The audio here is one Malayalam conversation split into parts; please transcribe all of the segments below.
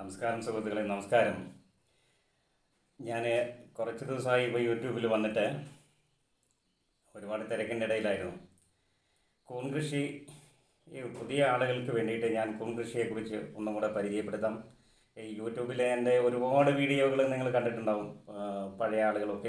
നമസ്കാരം സുഹൃത്തുക്കളെ നമസ്കാരം ഞാൻ കുറച്ച് ദിവസമായി ഇപ്പോൾ യൂട്യൂബിൽ വന്നിട്ട് ഒരുപാട് തിരക്കിൻ്റെ ഇടയിലായിരുന്നു കൂൺ കൃഷി ഈ പുതിയ ആളുകൾക്ക് വേണ്ടിയിട്ട് ഞാൻ കൂൺ കൃഷിയെക്കുറിച്ച് ഒന്നും കൂടെ പരിചയപ്പെടുത്താം ഈ യൂട്യൂബിലെ എൻ്റെ ഒരുപാട് വീഡിയോകൾ നിങ്ങൾ കണ്ടിട്ടുണ്ടാവും ആ, പഴയ ആളുകളൊക്കെ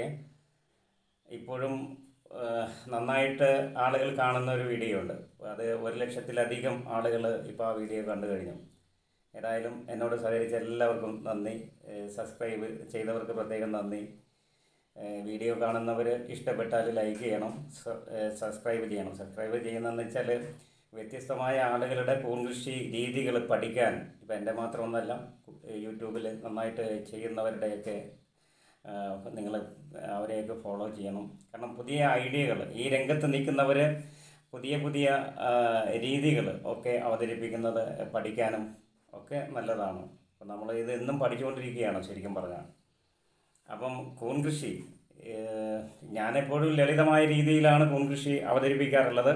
ഇപ്പോഴും ആ, നന്നായിട്ട് ആളുകൾ കാണുന്ന ഒരു വീഡിയോ ഉണ്ട് അത് ഒരു ലക്ഷത്തിലധികം ആളുകൾ ഇപ്പോൾ ആ വീഡിയോ കണ്ടു കഴിഞ്ഞു ഏതായാലും എന്നോട് സഹകരിച്ച എല്ലാവർക്കും നന്ദി ഏഹ് സബ്സ്ക്രൈബ് ചെയ്തവർക്ക് പ്രത്യേകം നന്ദി ഏഹ് വീഡിയോ കാണുന്നവർ ഇഷ്ടപ്പെട്ടാൽ ലൈക്ക് ചെയ്യണം സ- ഏഹ് സബ്സ്ക്രൈബ് ചെയ്യണം സബ്സ്ക്രൈബ് ചെയ്യുന്നതെന്ന് വെച്ചാൽ വ്യത്യസ്തമായ ആളുകളുടെ പൂങ്കൃഷി രീതികൾ പഠിക്കാൻ ഇപ്പം എൻ്റെ മാത്രമൊന്നല്ല യൂട്യൂബിൽ നന്നായിട്ട് ചെയ്യുന്നവരുടെയൊക്കെ നിങ്ങൾ അവരെയൊക്കെ ഫോളോ ചെയ്യണം കാരണം പുതിയ ഐഡിയകൾ ഈ രംഗത്ത് നിൽക്കുന്നവർ പുതിയ പുതിയ രീതികൾ ഒക്കെ അവതരിപ്പിക്കുന്നത് പഠിക്കാനും ഒക്കെ നല്ലതാണ് അപ്പം നമ്മൾ ഇത് എന്നും പഠിച്ചുകൊണ്ടിരിക്കുകയാണ് ശരിക്കും പറഞ്ഞാൽ അപ്പം കൂൺ കൃഷി ഏഹ്, ഞാനെപ്പോഴും ലളിതമായ രീതിയിലാണ് കൂൺ കൃഷി അവതരിപ്പിക്കാറുള്ളത്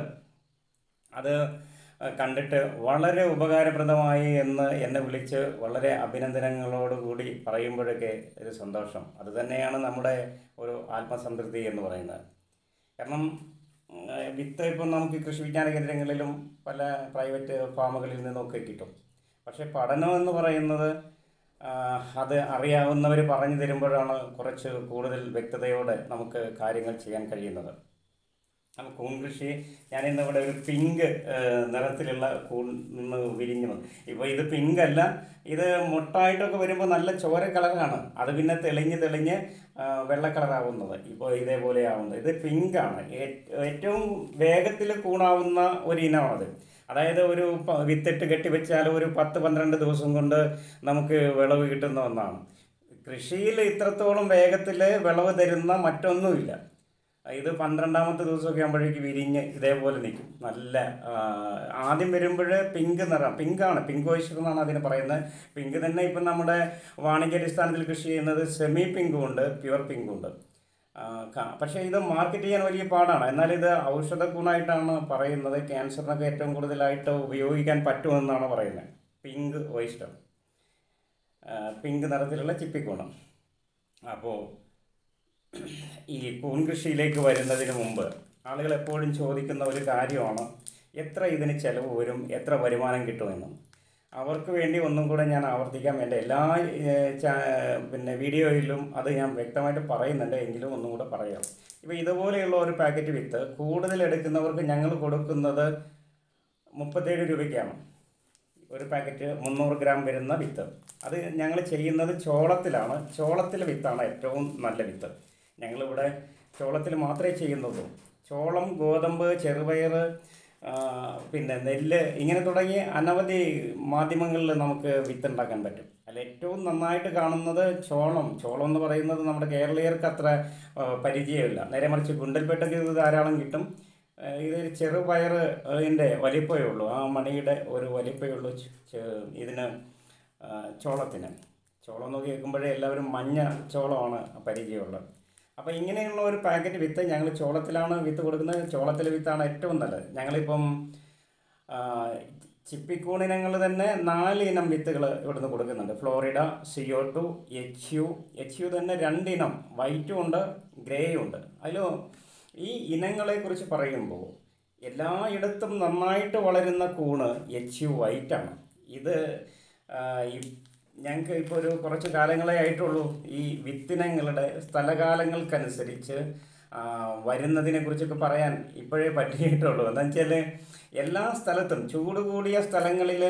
അത് കണ്ടിട്ട് വളരെ ഉപകാരപ്രദമായി എന്ന് എന്നെ വിളിച്ച് വളരെ അഭിനന്ദനങ്ങളോടുകൂടി പറയുമ്പോഴൊക്കെ ഒരു സന്തോഷം അത് തന്നെയാണ് നമ്മുടെ ഒരു ആത്മസംതൃപ്തി എന്ന് പറയുന്നത് കാരണം ഉം, വിത്ത് ഇപ്പം നമുക്ക് കൃഷി വിജ്ഞാന കേന്ദ്രങ്ങളിലും പല പ്രൈവറ്റ് ഫാമുകളിൽ നിന്നൊക്കെ കിട്ടും പക്ഷേ പഠനം എന്ന് പറയുന്നത് ആ, അത് അറിയാവുന്നവർ പറഞ്ഞു തരുമ്പോഴാണ് കുറച്ച് കൂടുതൽ വ്യക്തതയോടെ നമുക്ക് കാര്യങ്ങൾ ചെയ്യാൻ കഴിയുന്നത് അപ്പോൾ കൂൺ കൃഷി ഞാനിന്ന് ഇവിടെ ഒരു പിങ്ക് ഏഹ്, നിറത്തിലുള്ള കൂൺ നിന്ന് വിരിഞ്ഞു വന്നു ഇപ്പോൾ ഇത് പിങ്ക് അല്ല ഇത് മുട്ടായിട്ടൊക്കെ വരുമ്പോൾ നല്ല ചോര കളറാണ് അത് പിന്നെ തെളിഞ്ഞ് തെളിഞ്ഞ് ആ, വെള്ള കളറാവുന്നത് ഇപ്പോൾ ഇതേപോലെ ആവുന്നത് ഇത് പിങ്കാണ് ഏറ്റവും വേഗത്തിൽ കൂണാവുന്ന ഒരു ഇനമാണത് അതായത് ഒരു പ- വിത്തിട്ട് കെട്ടിവെച്ചാൽ ഒരു പത്ത് പന്ത്രണ്ട് ദിവസം കൊണ്ട് നമുക്ക് വിളവ് കിട്ടുന്ന ഒന്നാണ് കൃഷിയിൽ ഇത്രത്തോളം വേഗത്തിൽ വിളവ് തരുന്ന മറ്റൊന്നുമില്ല ഇത് പന്ത്രണ്ടാമത്തെ ദിവസമൊക്കെ ആകുമ്പോഴേക്ക് വിരിഞ്ഞ് ഇതേപോലെ നിൽക്കും നല്ല ആ, ആദ്യം വരുമ്പോൾ പിങ്ക് നിറം പിങ്കാണ് പിങ്ക് ഓയിസ്റ്റർ എന്നാണ് അതിന് പറയുന്നത് പിങ്ക് തന്നെ ഇപ്പം നമ്മുടെ വാണിജ്യാടിസ്ഥാനത്തിൽ കൃഷി ചെയ്യുന്നത് സെമി പിങ്കും ഉണ്ട് പ്യുവർ പിങ്കും ഉണ്ട് ആ, ക- പക്ഷേ ഇത് മാർക്കറ്റ് ചെയ്യാൻ വലിയ പാടാണ് എന്നാൽ ഇത് ഔഷധ ഗുണമായിട്ടാണ് പറയുന്നത് ക്യാൻസറിനൊക്കെ ഏറ്റവും കൂടുതലായിട്ട് ഉപയോഗിക്കാൻ പറ്റുമെന്നാണ് പറയുന്നത് പിങ്ക് ഓയിസ്റ്റർ പിങ്ക് നിറത്തിലുള്ള ചിപ്പിക്കൂണം അപ്പോൾ ഈ കൂൺ കൃഷിയിലേക്ക് വരുന്നതിന് മുമ്പ് ആളുകൾ എപ്പോഴും ചോദിക്കുന്ന ഒരു കാര്യമാണ് എത്ര ഇതിന് ചിലവ് വരും എത്ര വരുമാനം കിട്ടുമെന്നും അവർക്ക് വേണ്ടി ഒന്നും കൂടെ ഞാൻ ആവർത്തിക്കാം എൻ്റെ എല്ലാ ഏഹ്, ചാ- പിന്നെ വീഡിയോയിലും അത് ഞാൻ വ്യക്തമായിട്ട് പറയുന്നുണ്ട് എങ്കിലും ഒന്നും കൂടെ പറയാം ഇപ്പോൾ ഇതുപോലെയുള്ള ഒരു പാക്കറ്റ് വിത്ത് കൂടുതൽ എടുക്കുന്നവർക്ക് ഞങ്ങൾ കൊടുക്കുന്നത് മുപ്പത്തേഴ് രൂപയ്ക്കാണ് ഒരു പാക്കറ്റ് മുന്നൂറ് ഗ്രാം വരുന്ന വിത്ത് അത് ഞങ്ങൾ ചെയ്യുന്നത് ചോളത്തിലാണ് ചോളത്തിലെ വിത്താണ് ഏറ്റവും നല്ല വിത്ത് ഞങ്ങളിവിടെ ചോളത്തിൽ മാത്രമേ ചെയ്യുന്നുള്ളൂ ചോളം ഗോതമ്പ് ചെറുപയർ ആ, പിന്നെ നെല്ല് ഇങ്ങനെ തുടങ്ങി അനവധി മാധ്യമങ്ങളിൽ നമുക്ക് വിത്ത് ഉണ്ടാക്കാൻ പറ്റും അതിൽ ഏറ്റവും നന്നായിട്ട് കാണുന്നത് ചോളം ചോളം എന്ന് പറയുന്നത് നമ്മുടെ കേരളീയർക്ക് അത്ര ആ, പരിചയമില്ല നേരെ മറിച്ച് ഗുണ്ടൽപേട്ടയ്ക്ക് ഇത് ധാരാളം കിട്ടും ആ, ഇതൊരു ചെറുപയർ ഇതിൻ്റെ വലിപ്പമേ ഉള്ളൂ ആ മണിയുടെ ഒരു വലിപ്പമേ ഉള്ളൂ ചെ- ചെ- ഇതിന് ആ, ചോളത്തിന് ചോളം എന്ന് കേൾക്കുമ്പോഴേ എല്ലാവരും മഞ്ഞ ചോളമാണ് പരിചയമുള്ളത് അപ്പോൾ ഇങ്ങനെയുള്ള ഒരു പാക്കറ്റ് വിത്ത് ഞങ്ങൾ ചോളത്തിലാണ് വിത്ത് കൊടുക്കുന്നത് ചോളത്തിലെ വിത്താണ് ഏറ്റവും നല്ലത് ഞങ്ങളിപ്പം ആ, ചിപ്പിക്കൂണിനങ്ങൾ തന്നെ നാല് ഇനം വിത്തുകൾ ഇവിടുന്ന് കൊടുക്കുന്നുണ്ട് Florida CO two H U H U തന്നെ രണ്ടിനം വൈറ്റും ഉണ്ട് ഗ്രേയും ഉണ്ട് അതിൽ ഈ ഇനങ്ങളെക്കുറിച്ച് പറയുമ്പോൾ എല്ലായിടത്തും നന്നായിട്ട് വളരുന്ന കൂണ് എച്ച് യു വൈറ്റാണ് ഇത് ആ, ഈ ഞങ്ങൾക്ക് ഇപ്പോൾ ഒരു കുറച്ച് കാലങ്ങളെ ആയിട്ടുള്ളൂ ഈ വിത്തിനങ്ങളുടെ സ്ഥലകാലങ്ങൾക്കനുസരിച്ച് ആ, വരുന്നതിനെക്കുറിച്ചൊക്കെ പറയാൻ ഇപ്പോഴേ പറ്റിയിട്ടുള്ളൂ എന്താ വെച്ചാൽ എല്ലാ സ്ഥലത്തും ചൂട് കൂടിയ സ്ഥലങ്ങളിൽ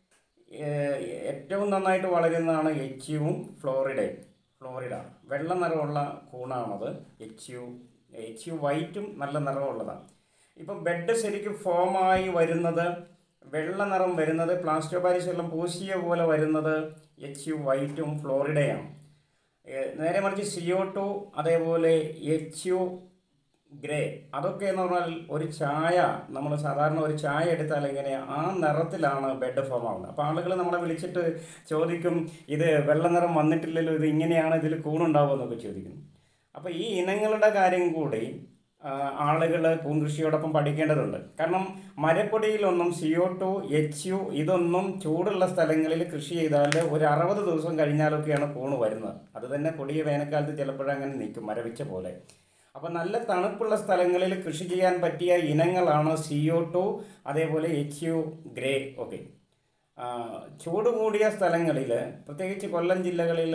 ഏറ്റവും നന്നായിട്ട് വളരുന്നതാണ് എച്ച് യുവും ഫ്ലോറിഡയും ഫ്ലോറിഡ വെള്ള നിറമുള്ള കൂണാണത് എച്ച് യു എച്ച് യു വൈറ്റും നല്ല നിറമുള്ളതാണ് ഇപ്പം ബെഡ് ശരിക്കും ഫോമായി വരുന്നത് വെള്ള നിറം വരുന്നത് പ്ലാസ്റ്റോപാരിസ് എല്ലാം പൂശിയ പോലെ വരുന്നത് എച്ച് യു വൈറ്റും ഫ്ലോറിഡയാണ് ഏഹ് നേരെ മറിച്ച് സിഒ ടു അതേപോലെ എച്ച് യു ഗ്രേ അതൊക്കെ എന്ന് പറഞ്ഞാൽ ഒരു ചായ നമ്മൾ സാധാരണ ഒരു ചായ എടുത്താൽ ഇങ്ങനെ ആ നിറത്തിലാണ് ബെഡ് ഫോം ആവുന്നത് അപ്പോൾ ആളുകൾ നമ്മളെ വിളിച്ചിട്ട് ചോദിക്കും ഇത് വെള്ള നിറം വന്നിട്ടില്ലല്ലോ ഇത് ഇങ്ങനെയാണ് ഇതിൽ കൂണുണ്ടാവുക എന്നൊക്കെ ചോദിക്കുന്നു അപ്പോൾ ഈ ഇനങ്ങളുടെ കാര്യം കൂടി ആളുകൾ പൂങ്കൃഷിയോടൊപ്പം പഠിക്കേണ്ടതുണ്ട് കാരണം മരപ്പൊടിയിലൊന്നും C O two H U ഇതൊന്നും ചൂടുള്ള സ്ഥലങ്ങളിൽ കൃഷി ചെയ്താൽ ഒരു അറുപത് ദിവസം കഴിഞ്ഞാലൊക്കെയാണ് കൂണ് വരുന്നത് അത് തന്നെ കൊടിയ വേനൽക്കാലത്ത് ചിലപ്പോഴങ്ങനെ നിൽക്കും മരവിച്ച പോലെ അപ്പോൾ നല്ല തണുപ്പുള്ള സ്ഥലങ്ങളിൽ കൃഷി ചെയ്യാൻ പറ്റിയ ഇനങ്ങളാണ് സി ഒ ടു അതേപോലെ എച്ച് യു ഗ്രേ ഒക്കെ ആ, ചൂട് കൂടിയ സ്ഥലങ്ങളിൽ പ്രത്യേകിച്ച് കൊല്ലം ജില്ലകളിൽ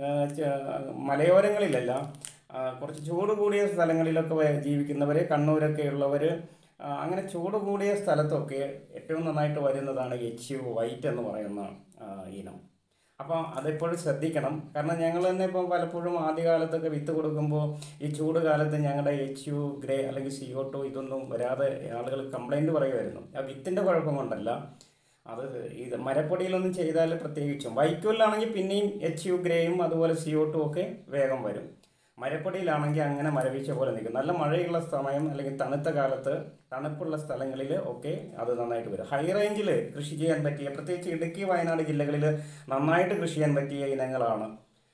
മലയോരങ്ങളിലല്ല ആ, കുറച്ച് ചൂട് കൂടിയ സ്ഥലങ്ങളിലൊക്കെ വ- ജീവിക്കുന്നവർ കണ്ണൂരൊക്കെ ഉള്ളവർ അങ്ങനെ ചൂട് കൂടിയ സ്ഥലത്തൊക്കെ ഏറ്റവും നന്നായിട്ട് വരുന്നതാണ് എച്ച് യു വൈറ്റ് എന്ന് പറയുന്ന ആ, ഇനം അപ്പോൾ അതെപ്പോഴും ശ്രദ്ധിക്കണം കാരണം ഞങ്ങൾ തന്നെ ഇപ്പോൾ പലപ്പോഴും ആദ്യകാലത്തൊക്കെ വിത്ത് കൊടുക്കുമ്പോൾ ഈ ചൂട് കാലത്ത് ഞങ്ങളുടെ എച്ച് യു ഗ്രേ അല്ലെങ്കിൽ സി ഒ ടു ഇതൊന്നും വരാതെ ആളുകൾ കംപ്ലൈൻറ്റ് പറയുമായിരുന്നു ആ വിത്തിൻ്റെ കുഴപ്പം കൊണ്ടല്ല അത് ഇത് മരപ്പൊടിയിലൊന്നും ചെയ്താൽ പ്രത്യേകിച്ചും വൈക്കോലിലാണെങ്കിൽ പിന്നെയും എച്ച് യു ഗ്രേയും അതുപോലെ സി ഒ ടു ഒക്കെ വേഗം വരും മരപ്പൊടിയിലാണെങ്കിൽ അങ്ങനെ മരവീഴ്ച പോലെ നിൽക്കും നല്ല മഴയുള്ള സമയം അല്ലെങ്കിൽ തണുത്ത കാലത്ത് തണുപ്പുള്ള സ്ഥലങ്ങളിൽ ഒക്കെ അത് നന്നായിട്ട് വരും ഹൈ റേഞ്ചിൽ കൃഷി ചെയ്യാൻ പറ്റിയ പ്രത്യേകിച്ച് ഇടുക്കി വയനാട് ജില്ലകളിൽ നന്നായിട്ട് കൃഷി ചെയ്യാൻ പറ്റിയ ഇനങ്ങളാണ്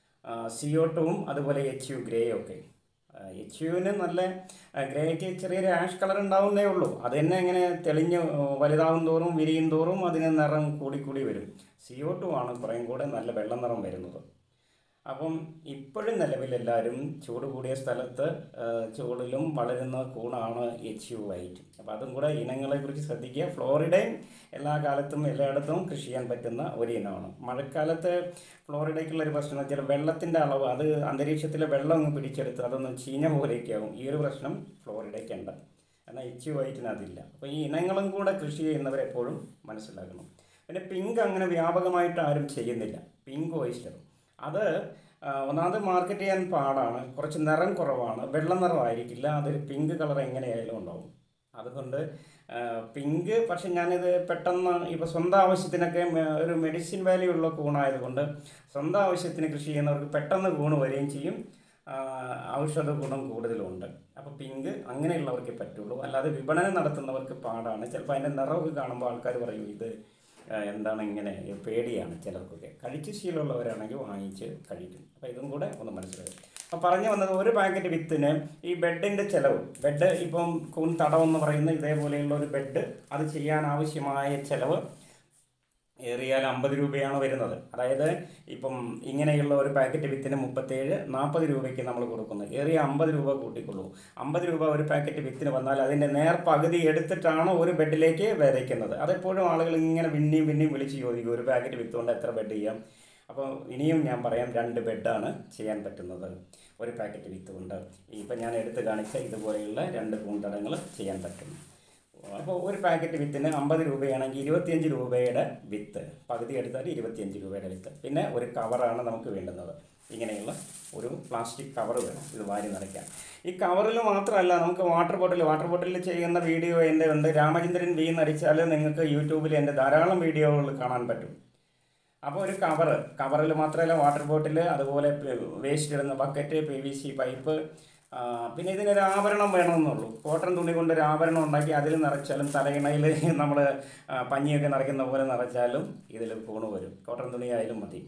സി ഒ ടുവും അതുപോലെ എച്ച് യു ഗ്രേയും ഒക്കെ എച്ച് യുവിന് നല്ല ആ, ഗ്രേക്ക് ചെറിയൊരു ആഷ് കളർ ഉണ്ടാവുന്നേ ഉള്ളൂ അത് തന്നെ ഇങ്ങനെ തെളിഞ്ഞ് ആ, വലുതാവും തോറും വിരിയും തോറും അതിന് നിറം കൂടിക്കൂടി വരും സി ഒ ടു ആണ് കുറേയും കൂടെ നല്ല വെള്ള നിറം വരുന്നത് അപ്പം ഇപ്പോഴും നിലവിൽ എല്ലാവരും ചൂട് കൂടിയ സ്ഥലത്ത് ആ, ചൂടിലും വളരുന്ന കൂണാണ് എച്ച് യു വൈറ്റ് അപ്പോൾ അതും കൂടെ ഇനങ്ങളെക്കുറിച്ച് ശ്രദ്ധിക്കുക ഫ്ലോറിഡയും എല്ലാ കാലത്തും എല്ലായിടത്തും കൃഷി ചെയ്യാൻ പറ്റുന്ന ഒരു ഇനമാണ് മഴക്കാലത്ത് ഫ്ലോറിഡയ്ക്കുള്ള ഒരു പ്രശ്നം എന്ന് വെച്ചാൽ വെള്ളത്തിൻ്റെ അളവ് അത് അന്തരീക്ഷത്തിലെ വെള്ളം അങ്ങ് പിടിച്ചെടുത്ത് അതൊന്ന് ചീഞ്ഞ പോലെയൊക്കെ ആവും ഈ ഒരു പ്രശ്നം ഫ്ലോറിഡയ്ക്കുണ്ട് എന്നാൽ എച്ച് യു വൈറ്റിന് അതില്ല അപ്പോൾ ഈ ഇനങ്ങളും കൂടെ കൃഷി ചെയ്യുന്നവരെപ്പോഴും മനസ്സിലാക്കണം പിന്നെ പിങ്ക് അങ്ങനെ വ്യാപകമായിട്ട് ആരും ചെയ്യുന്നില്ല പിങ്ക് ഓയിസ്റ്റർ അത് ആ, ഒന്നാമത് മാർക്കറ്റ് ചെയ്യാൻ പാടാണ് കുറച്ച് നിറം കുറവാണ് വെള്ള നിറമായിരിക്കില്ല അതൊരു പിങ്ക് കളർ എങ്ങനെയായാലും ഉണ്ടാവും അതുകൊണ്ട് ആ, പിങ്ക് പക്ഷെ ഞാനിത് പെട്ടെന്ന് ഇപ്പോൾ സ്വന്തം ആവശ്യത്തിനൊക്കെ മെ- ഒരു മെഡിസിൻ വാല്യൂ ഉള്ള കൂണായതുകൊണ്ട് സ്വന്തം ആവശ്യത്തിന് കൃഷി ചെയ്യുന്നവർക്ക് പെട്ടെന്ന് കൂണ് വരികയും ചെയ്യും ആ, ഔഷധ ഗുണം കൂടുതലുണ്ട് അപ്പോൾ പിങ്ക് അങ്ങനെയുള്ളവർക്കേ പറ്റുള്ളൂ അല്ലാതെ വിപണനം നടത്തുന്നവർക്ക് പാടാണ് ചിലപ്പോൾ അതിൻ്റെ നിറമൊക്കെ കാണുമ്പോൾ ആൾക്കാർ പറയും ഇത് ആ, എന്താണ് ഇങ്ങനെ പേടിയാണ് ചിലർക്കൊക്കെ കഴിച്ച് ശീലമുള്ളവരാണെങ്കിൽ വാങ്ങിച്ച് കഴിക്കും അപ്പോൾ ഇതും കൂടെ ഒന്ന് മനസ്സിലാക്കും അപ്പോൾ പറഞ്ഞു വന്നത് ഒരു പാക്കറ്റ് വിത്തിന് ഈ ബെഡിൻ്റെ ചിലവ് ബെഡ് ഇപ്പം കൂൺ തടം എന്ന് പറയുന്ന ഇതേപോലെയുള്ള ഒരു ബെഡ് അത് ചെയ്യാൻ ആവശ്യമായ ചിലവ് ഏറിയാൽ അമ്പത് രൂപയാണ് വരുന്നത് അതായത് ഇപ്പം ഇങ്ങനെയുള്ള ഒരു പാക്കറ്റ് വിത്തിന് മുപ്പത്തേഴ് നാൽപ്പത് രൂപയ്ക്ക് നമ്മൾ കൊടുക്കുന്നത് ഏറിയ അമ്പത് രൂപ കൂട്ടിക്കൊള്ളൂ അമ്പത് രൂപ ഒരു പാക്കറ്റ് വിത്തിന് വന്നാൽ അതിൻ്റെ നേർ പകുതി എടുത്തിട്ടാണ് ഒരു ബെഡിലേക്ക് വിതയ്ക്കുന്നത് അതെപ്പോഴും ആളുകൾ ഇങ്ങനെ പിന്നെയും പിന്നെയും വിളിച്ച് ചോദിക്കും ഒരു പാക്കറ്റ് വിത്ത് കൊണ്ട് എത്ര ബെഡ് ചെയ്യാം അപ്പോൾ ഇനിയും ഞാൻ പറയാം രണ്ട് ബെഡാണ് ചെയ്യാൻ പറ്റുന്നത് ഒരു പാക്കറ്റ് വിത്ത് കൊണ്ട് ഇപ്പം ഞാൻ എടുത്ത് കാണിച്ച ഇതുപോലെയുള്ള രണ്ട് പൂന്തടങ്ങൾ ചെയ്യാൻ പറ്റും അപ്പോൾ ഒരു പാക്കറ്റ് വിത്തിന് അമ്പത് രൂപയാണെങ്കിൽ ഇരുപത്തിയഞ്ച് രൂപയുടെ വിത്ത് പകുതി എടുത്താൽ ഇരുപത്തിയഞ്ച് രൂപയുടെ വിത്ത് പിന്നെ ഒരു കവറാണ് നമുക്ക് വേണ്ടുന്നത് ഇങ്ങനെയുള്ള ഒരു പ്ലാസ്റ്റിക് കവർ വേണം ഇത് വാരി നിറയ്ക്കാൻ ഈ കവറിൽ മാത്രമല്ല നമുക്ക് വാട്ടർ ബോട്ടിൽ വാട്ടർ ബോട്ടിൽ ചെയ്യുന്ന വീഡിയോ എൻ്റെ ഉണ്ട് രാമചന്ദ്രൻ വി എന്നടിച്ചാൽ നിങ്ങൾക്ക് യൂട്യൂബിൽ എൻ്റെ ധാരാളം വീഡിയോകൾ കാണാൻ പറ്റും അപ്പോൾ ഒരു കവറ് കവറിൽ മാത്രമല്ല വാട്ടർ ബോട്ടിൽ അതുപോലെ വേസ്റ്റ് ഇടുന്ന bucket P V C pipe ആ, പിന്നെ ഇതിനൊരു ആഭരണം വേണമെന്നുള്ളൂ കോട്ടൺ തുണി കൊണ്ട് ഒരു ആഭരണം ഉണ്ടാക്കി അതിൽ നിറച്ചാലും തലയിണയിൽ നമ്മൾ പഞ്ഞിയൊക്കെ നിറയ്ക്കുന്ന പോലെ നിറച്ചാലും ഇതിൽ കൂണ് വരും കോട്ടൺ തുണി ആയാലും മതി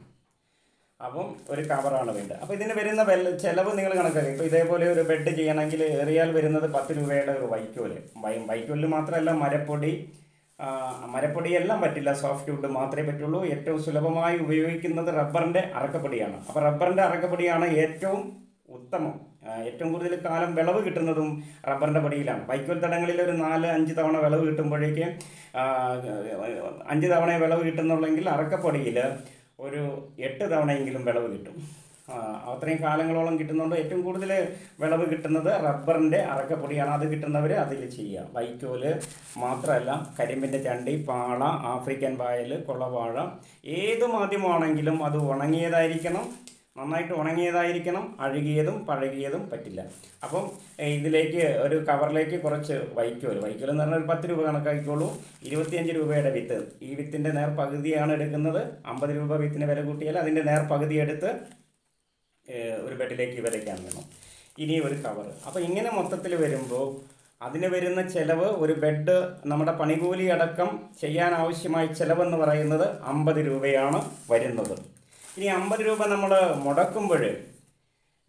അപ്പം ഒരു കവറാണ് വേണ്ടത് അപ്പോൾ ഇതിന് വരുന്ന വെല്ല ചിലവ് നിങ്ങൾ കണക്കാക്കുക ഇപ്പോൾ ഇതേപോലെ ഒരു ബെഡ് ചെയ്യണമെങ്കിൽ ഏറിയാൽ വരുന്നത് പത്ത് രൂപയുടെ ഒരു വൈക്കോല് വൈ- വൈക്കോലിൽ മാത്രമല്ല മരപ്പൊടി ആ, മരപ്പൊടിയെല്ലാം പറ്റില്ല സോഫ്റ്റ് വുഡ് മാത്രമേ പറ്റുള്ളൂ ഏറ്റവും സുലഭമായി ഉപയോഗിക്കുന്നത് റബ്ബറിൻ്റെ അറക്കപ്പൊടിയാണ് അപ്പോൾ റബ്ബറിൻ്റെ അറക്കപ്പൊടിയാണ് ഏറ്റവും ഉത്തമം ആ, ഏറ്റവും കൂടുതൽ കാലം വിളവ് കിട്ടുന്നതും റബ്ബറിൻ്റെ പൊടിയിലാണ് വൈക്കോൽ തടങ്ങളിൽ ഒരു നാല് അഞ്ച് തവണ വിളവ് കിട്ടുമ്പോഴേക്ക് ആ, അഞ്ച് തവണ വിളവ് കിട്ടുന്നുള്ളെങ്കിൽ അറക്കപ്പൊടിയിൽ ഒരു എട്ട് തവണയെങ്കിലും വിളവ് കിട്ടും ആ, അത്രയും കാലങ്ങളോളം കിട്ടുന്നുണ്ട് ഏറ്റവും കൂടുതൽ വിളവ് കിട്ടുന്നത് റബ്ബറിൻ്റെ അറക്കപ്പൊടിയാണ് അത് കിട്ടുന്നവർ അതിൽ ചെയ്യുക വൈക്കോല് മാത്രമല്ല കരിമ്പിൻ്റെ ചണ്ടി പാള ആഫ്രിക്കൻ പായൽ കൊള്ളവാഴ ഏത് മാധ്യമമാണെങ്കിലും അത് ഉണങ്ങിയതായിരിക്കണം നന്നായിട്ട് ഉണങ്ങിയതായിരിക്കണം അഴുകിയതും പഴകിയതും പറ്റില്ല അപ്പം ഏഹ്, ഇതിലേക്ക് ഒരു കവറിലേക്ക് കുറച്ച് വൈക്കോല് വൈക്കോല് എന്ന് പറഞ്ഞാൽ ഒരു പത്ത് രൂപ കണക്കാക്കിക്കോളൂ ഇരുപത്തിയഞ്ച് രൂപയുടെ വിത്ത് ഈ വിത്തിൻ്റെ നേർ പകുതിയാണ് എടുക്കുന്നത് അമ്പത് രൂപ വിത്തിന് വില കൂട്ടിയാൽ അതിൻ്റെ നേർ പകുതി എടുത്ത് ഏഹ്, ഒരു ബെഡിലേക്ക് വിതയ്ക്കാൻ വേണം ഇനി ഒരു കവർ അപ്പോൾ ഇങ്ങനെ മൊത്തത്തിൽ വരുമ്പോൾ അതിന് വരുന്ന ചിലവ് ഒരു ബെഡ് നമ്മുടെ പണികൂലി അടക്കം ചെയ്യാൻ ആവശ്യമായ ചിലവെന്ന് പറയുന്നത് അമ്പത് രൂപയാണ് വരുന്നത് ഇനി അമ്പത് രൂപ നമ്മൾ മുടക്കുമ്പോൾ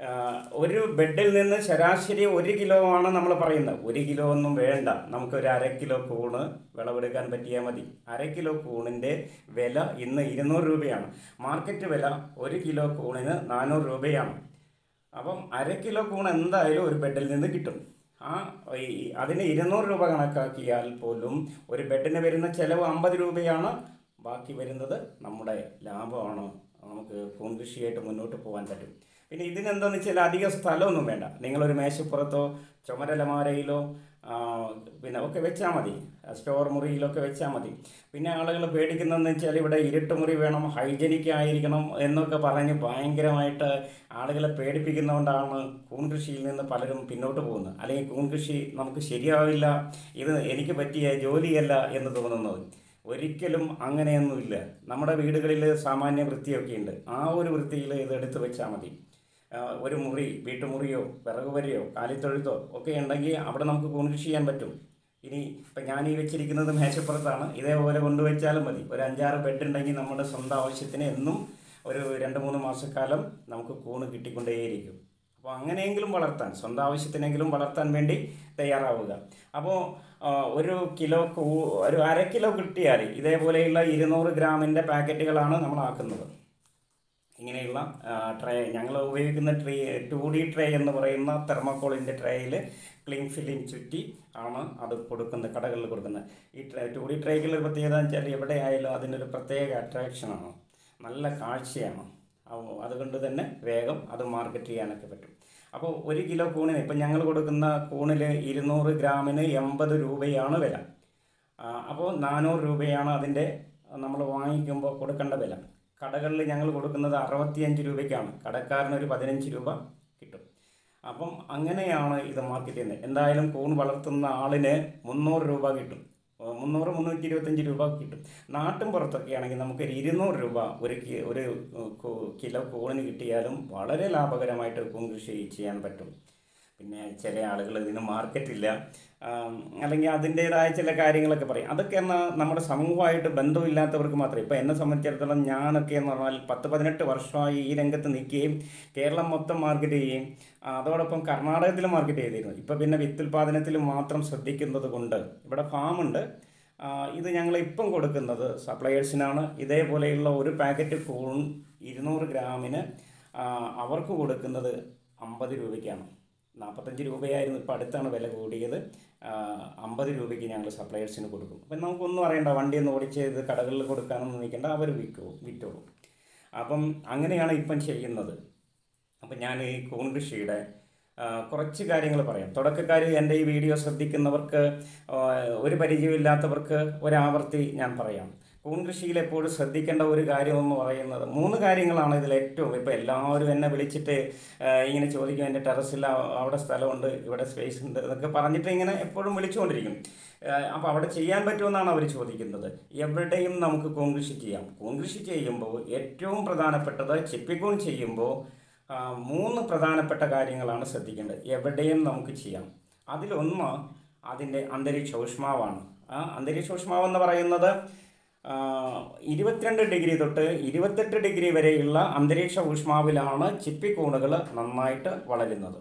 ആ, ഒരു ബെഡിൽ നിന്ന് ശരാശരി ഒരു കിലോ ആണ് നമ്മൾ പറയുന്നത് ഒരു കിലോ ഒന്നും വേണ്ട നമുക്ക് ഒരു അര കിലോ കൂണ് വിളവെടുക്കാൻ പറ്റിയാൽ മതി അര കിലോ കൂണിൻ്റെ വില ഇന്ന് ഇരുന്നൂറ് രൂപയാണ് മാർക്കറ്റ് വില ഒരു കിലോ കൂണിന് നാനൂറ് രൂപയാണ് അപ്പം അര കിലോ കൂൺ എന്തായാലും ഒരു ബെഡിൽ നിന്ന് കിട്ടും ആ ഈ അതിന് ഇരുന്നൂറ് രൂപ കണക്കാക്കിയാൽ പോലും ഒരു ബെഡിന് വരുന്ന ചിലവ് അമ്പത് രൂപയാണ് ബാക്കി വരുന്നത് നമ്മുടെ ലാഭമാണ് നമുക്ക് കൂൺ കൃഷിയായിട്ട് മുന്നോട്ട് പോകാൻ പറ്റും പിന്നെ ഇതിനെന്താണെന്ന് വെച്ചാൽ അധിക സ്ഥലമൊന്നും വേണ്ട നിങ്ങളൊരു മേശപ്പുറത്തോ ചുമരലമാരയിലോ ആ, പിന്നെ ഒക്കെ വെച്ചാൽ മതി സ്റ്റോർ മുറിയിലൊക്കെ വെച്ചാൽ മതി പിന്നെ ആളുകൾ പേടിക്കുന്നതെന്ന് വെച്ചാൽ ഇവിടെ ഇരുട്ട് മുറി വേണം ഹൈജനിക് ആയിരിക്കണം എന്നൊക്കെ പറഞ്ഞ് ഭയങ്കരമായിട്ട് ആളുകളെ പേടിപ്പിക്കുന്നതുകൊണ്ടാണ് കൂൺ കൃഷിയിൽ നിന്ന് പലരും പിന്നോട്ട് പോകുന്നത് അല്ലെങ്കിൽ കൂൺ കൃഷി നമുക്ക് ശരിയാവില്ല ഇത് എനിക്ക് പറ്റിയ ജോലിയല്ല എന്ന് തോന്നുന്നത് ഒരിക്കലും അങ്ങനെയൊന്നുമില്ല നമ്മുടെ വീടുകളിൽ സാമാന്യ വൃത്തിയൊക്കെ ഉണ്ട് ആ ഒരു വൃത്തിയിൽ ഇത് എടുത്ത് വെച്ചാൽ മതി ആ, ഒരു മുറി വീട്ടുമുറിയോ വിറകുവരയോ കാലിത്തൊഴുത്തോ ഒക്കെ ഉണ്ടെങ്കിൽ അവിടെ നമുക്ക് കൂൺ കൃഷി ചെയ്യാൻ പറ്റും ഇനി ഇപ്പം ഞാൻ ഈ വെച്ചിരിക്കുന്നത് മേശപ്പുറത്താണ് ഇതേപോലെ കൊണ്ടുവച്ചാലും മതി ഒരു അഞ്ചാറ് ബെഡ് ഉണ്ടെങ്കിൽ നമ്മുടെ സ്വന്തം ആവശ്യത്തിന് എന്നും ഒരു രണ്ട് മൂന്ന് മാസക്കാലം നമുക്ക് കൂണ് കിട്ടിക്കൊണ്ടേയിരിക്കും അപ്പോൾ അങ്ങനെയെങ്കിലും വളർത്താൻ സ്വന്തം ആവശ്യത്തിനെങ്കിലും വളർത്താൻ വേണ്ടി തയ്യാറാവുക അപ്പോൾ ഒരു കിലോ കൂ ഒരു അര കിലോ കിട്ടിയാൽ ഇതേപോലെയുള്ള ഇരുന്നൂറ് ഗ്രാമിൻ്റെ പാക്കറ്റുകളാണ് നമ്മൾ ആക്കുന്നത് ഇങ്ങനെയുള്ള ട്രേ ഞങ്ങൾ ഉപയോഗിക്കുന്ന ട്രേ ടു ഡി ട്രേ എന്ന് പറയുന്ന തെർമോക്കോളിൻ്റെ ട്രേയിൽ ക്ലീൻ ഫിലിം ചുറ്റി ആണ് അത് കൊടുക്കുന്നത് കടകളിൽ കൊടുക്കുന്നത് ഈ ട്രേ ടു ഡി ട്രേക്കുള്ള ഒരു പ്രത്യേകത എന്ന് വെച്ചാൽ എവിടെയായാലും അതിനൊരു പ്രത്യേക അട്രാക്ഷനാണ് നല്ല കാഴ്ചയാണ് അപ്പോൾ അതുകൊണ്ട് തന്നെ വേഗം അത് മാർക്കറ്റ് ചെയ്യാനൊക്കെ പറ്റും അപ്പോൾ ഒരു കിലോ കൂണിന് ഇപ്പം ഞങ്ങൾ കൊടുക്കുന്ന കൂണിൽ ഇരുന്നൂറ് ഗ്രാമിന് എൺപത് രൂപയാണ് വില അപ്പോൾ നാനൂറ് രൂപയാണ് അതിൻ്റെ നമ്മൾ വാങ്ങിക്കുമ്പോൾ കൊടുക്കേണ്ട വില കടകളിൽ ഞങ്ങൾ കൊടുക്കുന്നത് അറുപത്തിയഞ്ച് രൂപയ്ക്കാണ് കടക്കാരന് ഒരു പതിനഞ്ച് രൂപ കിട്ടും അപ്പം അങ്ങനെയാണ് ഇത് മാർക്കറ്റ് ചെയ്യുന്നത് എന്തായാലും കൂൺ വളർത്തുന്ന ആളിന് മുന്നൂറ് രൂപ കിട്ടും ഏഹ് മുന്നൂറ് മുന്നൂറ്റി ഇരുപത്തഞ്ച് രൂപ കിട്ടും നാട്ടിൻ പുറത്തൊക്കെ ആണെങ്കിൽ നമുക്ക് ഒരു ഇരുന്നൂറ് രൂപ ഒരു കി- ഒരു കു- കിലോ കൂണിന് കിട്ടിയാലും വളരെ ലാഭകരമായിട്ട് കൂൺ കൃഷി ചെയ്യാൻ പറ്റും പിന്നെ ചില ആളുകൾ ഇതിന് മാർക്കറ്റില്ല ആം, അല്ലെങ്കിൽ അതിൻ്റേതായ ചില കാര്യങ്ങളൊക്കെ പറയും അതൊക്കെ എന്നാൽ നമ്മുടെ സമൂഹമായിട്ട് ബന്ധമില്ലാത്തവർക്ക് മാത്രമേ ഇപ്പോൾ എന്നെ സംബന്ധിച്ചിടത്തോളം ഞാനൊക്കെ എന്ന് പറഞ്ഞാൽ പത്ത് പതിനെട്ട് വർഷമായി ഈ രംഗത്ത് നിൽക്കുകയും കേരളം മൊത്തം മാർക്കറ്റ് ചെയ്യുകയും ആ, അതോടൊപ്പം കർണാടകത്തിൽ മാർക്കറ്റ് ചെയ്തിരുന്നു ഇപ്പോൾ പിന്നെ വിത്തുൽപാദനത്തിൽ മാത്രം ശ്രദ്ധിക്കുന്നത് കൊണ്ട് ഇവിടെ ഫാമുണ്ട് ആ, ഇത് ഞങ്ങൾ ഇപ്പം കൊടുക്കുന്നത് സപ്ലയേഴ്സിനാണ് ഇതേപോലെയുള്ള ഒരു പാക്കറ്റ് കൂൺ ഇരുന്നൂറ് ഗ്രാമിന് ആ, അവർക്ക് കൊടുക്കുന്നത് അമ്പത് രൂപയ്ക്കാണ് നാൽപ്പത്തഞ്ച് രൂപയായിരുന്നു ഇപ്പോൾ അടുത്താണ് വില കൂടിയത് അമ്പത് രൂപയ്ക്ക് ഞങ്ങൾ സപ്ലയേഴ്സിന് കൊടുക്കും അപ്പം നമുക്കൊന്നും അറിയണ്ട വണ്ടി ഒന്ന് ഓടിച്ച് ഇത് കടകളിൽ കൊടുക്കാനൊന്നും നിൽക്കേണ്ട അവർ വിൽക്കൂ വിറ്റോളും അപ്പം അങ്ങനെയാണ് ഇപ്പം ചെയ്യുന്നത് അപ്പം ഞാൻ ഈ കൂൺ കൃഷിയുടെ ആ, കുറച്ച് കാര്യങ്ങൾ പറയാം തുടക്കക്കാർ എൻ്റെ ഈ വീഡിയോ ശ്രദ്ധിക്കുന്നവർക്ക് ആ, ഒരു പരിചയമില്ലാത്തവർക്ക് ഒരാവർത്തി ഞാൻ പറയാം കൂൺ കൃഷിയിൽ എപ്പോഴും ശ്രദ്ധിക്കേണ്ട ഒരു കാര്യം എന്ന് പറയുന്നത് മൂന്ന് കാര്യങ്ങളാണ് ഇതിൽ ഏറ്റവും ഇപ്പോൾ എല്ലാവരും എന്നെ വിളിച്ചിട്ട് ആ, ഇങ്ങനെ ചോദിക്കും എൻ്റെ ടെറസിൽ അവിടെ സ്ഥലമുണ്ട് ഇവിടെ സ്പേസ് ഉണ്ട് എന്നൊക്കെ പറഞ്ഞിട്ട് ഇങ്ങനെ എപ്പോഴും വിളിച്ചുകൊണ്ടിരിക്കും അപ്പോൾ അവിടെ ചെയ്യാൻ പറ്റുമെന്നാണ് അവർ ചോദിക്കുന്നത് എവിടെയും നമുക്ക് കൂൺ കൃഷി ചെയ്യാം കൂൺ കൃഷി ചെയ്യുമ്പോൾ ഏറ്റവും പ്രധാനപ്പെട്ടത് ചിപ്പിക്കൂൺ ചെയ്യുമ്പോൾ ആ, മൂന്ന് പ്രധാനപ്പെട്ട കാര്യങ്ങളാണ് ശ്രദ്ധിക്കേണ്ടത് എവിടെയും നമുക്ക് ചെയ്യാം അതിലൊന്ന് അതിൻ്റെ അന്തരീക്ഷ ഊഷ്മാവാണ് ആ അന്തരീക്ഷ ഊഷ്മാവ് എന്ന് പറയുന്നത് ആ, ഇരുപത്തിരണ്ട് ഡിഗ്രി തൊട്ട് ഇരുപത്തെട്ട് ഡിഗ്രി വരെയുള്ള അന്തരീക്ഷ ഊഷ്മാവിലാണ് ചിപ്പിക്കൂണുകൾ നന്നായിട്ട് വളരുന്നത്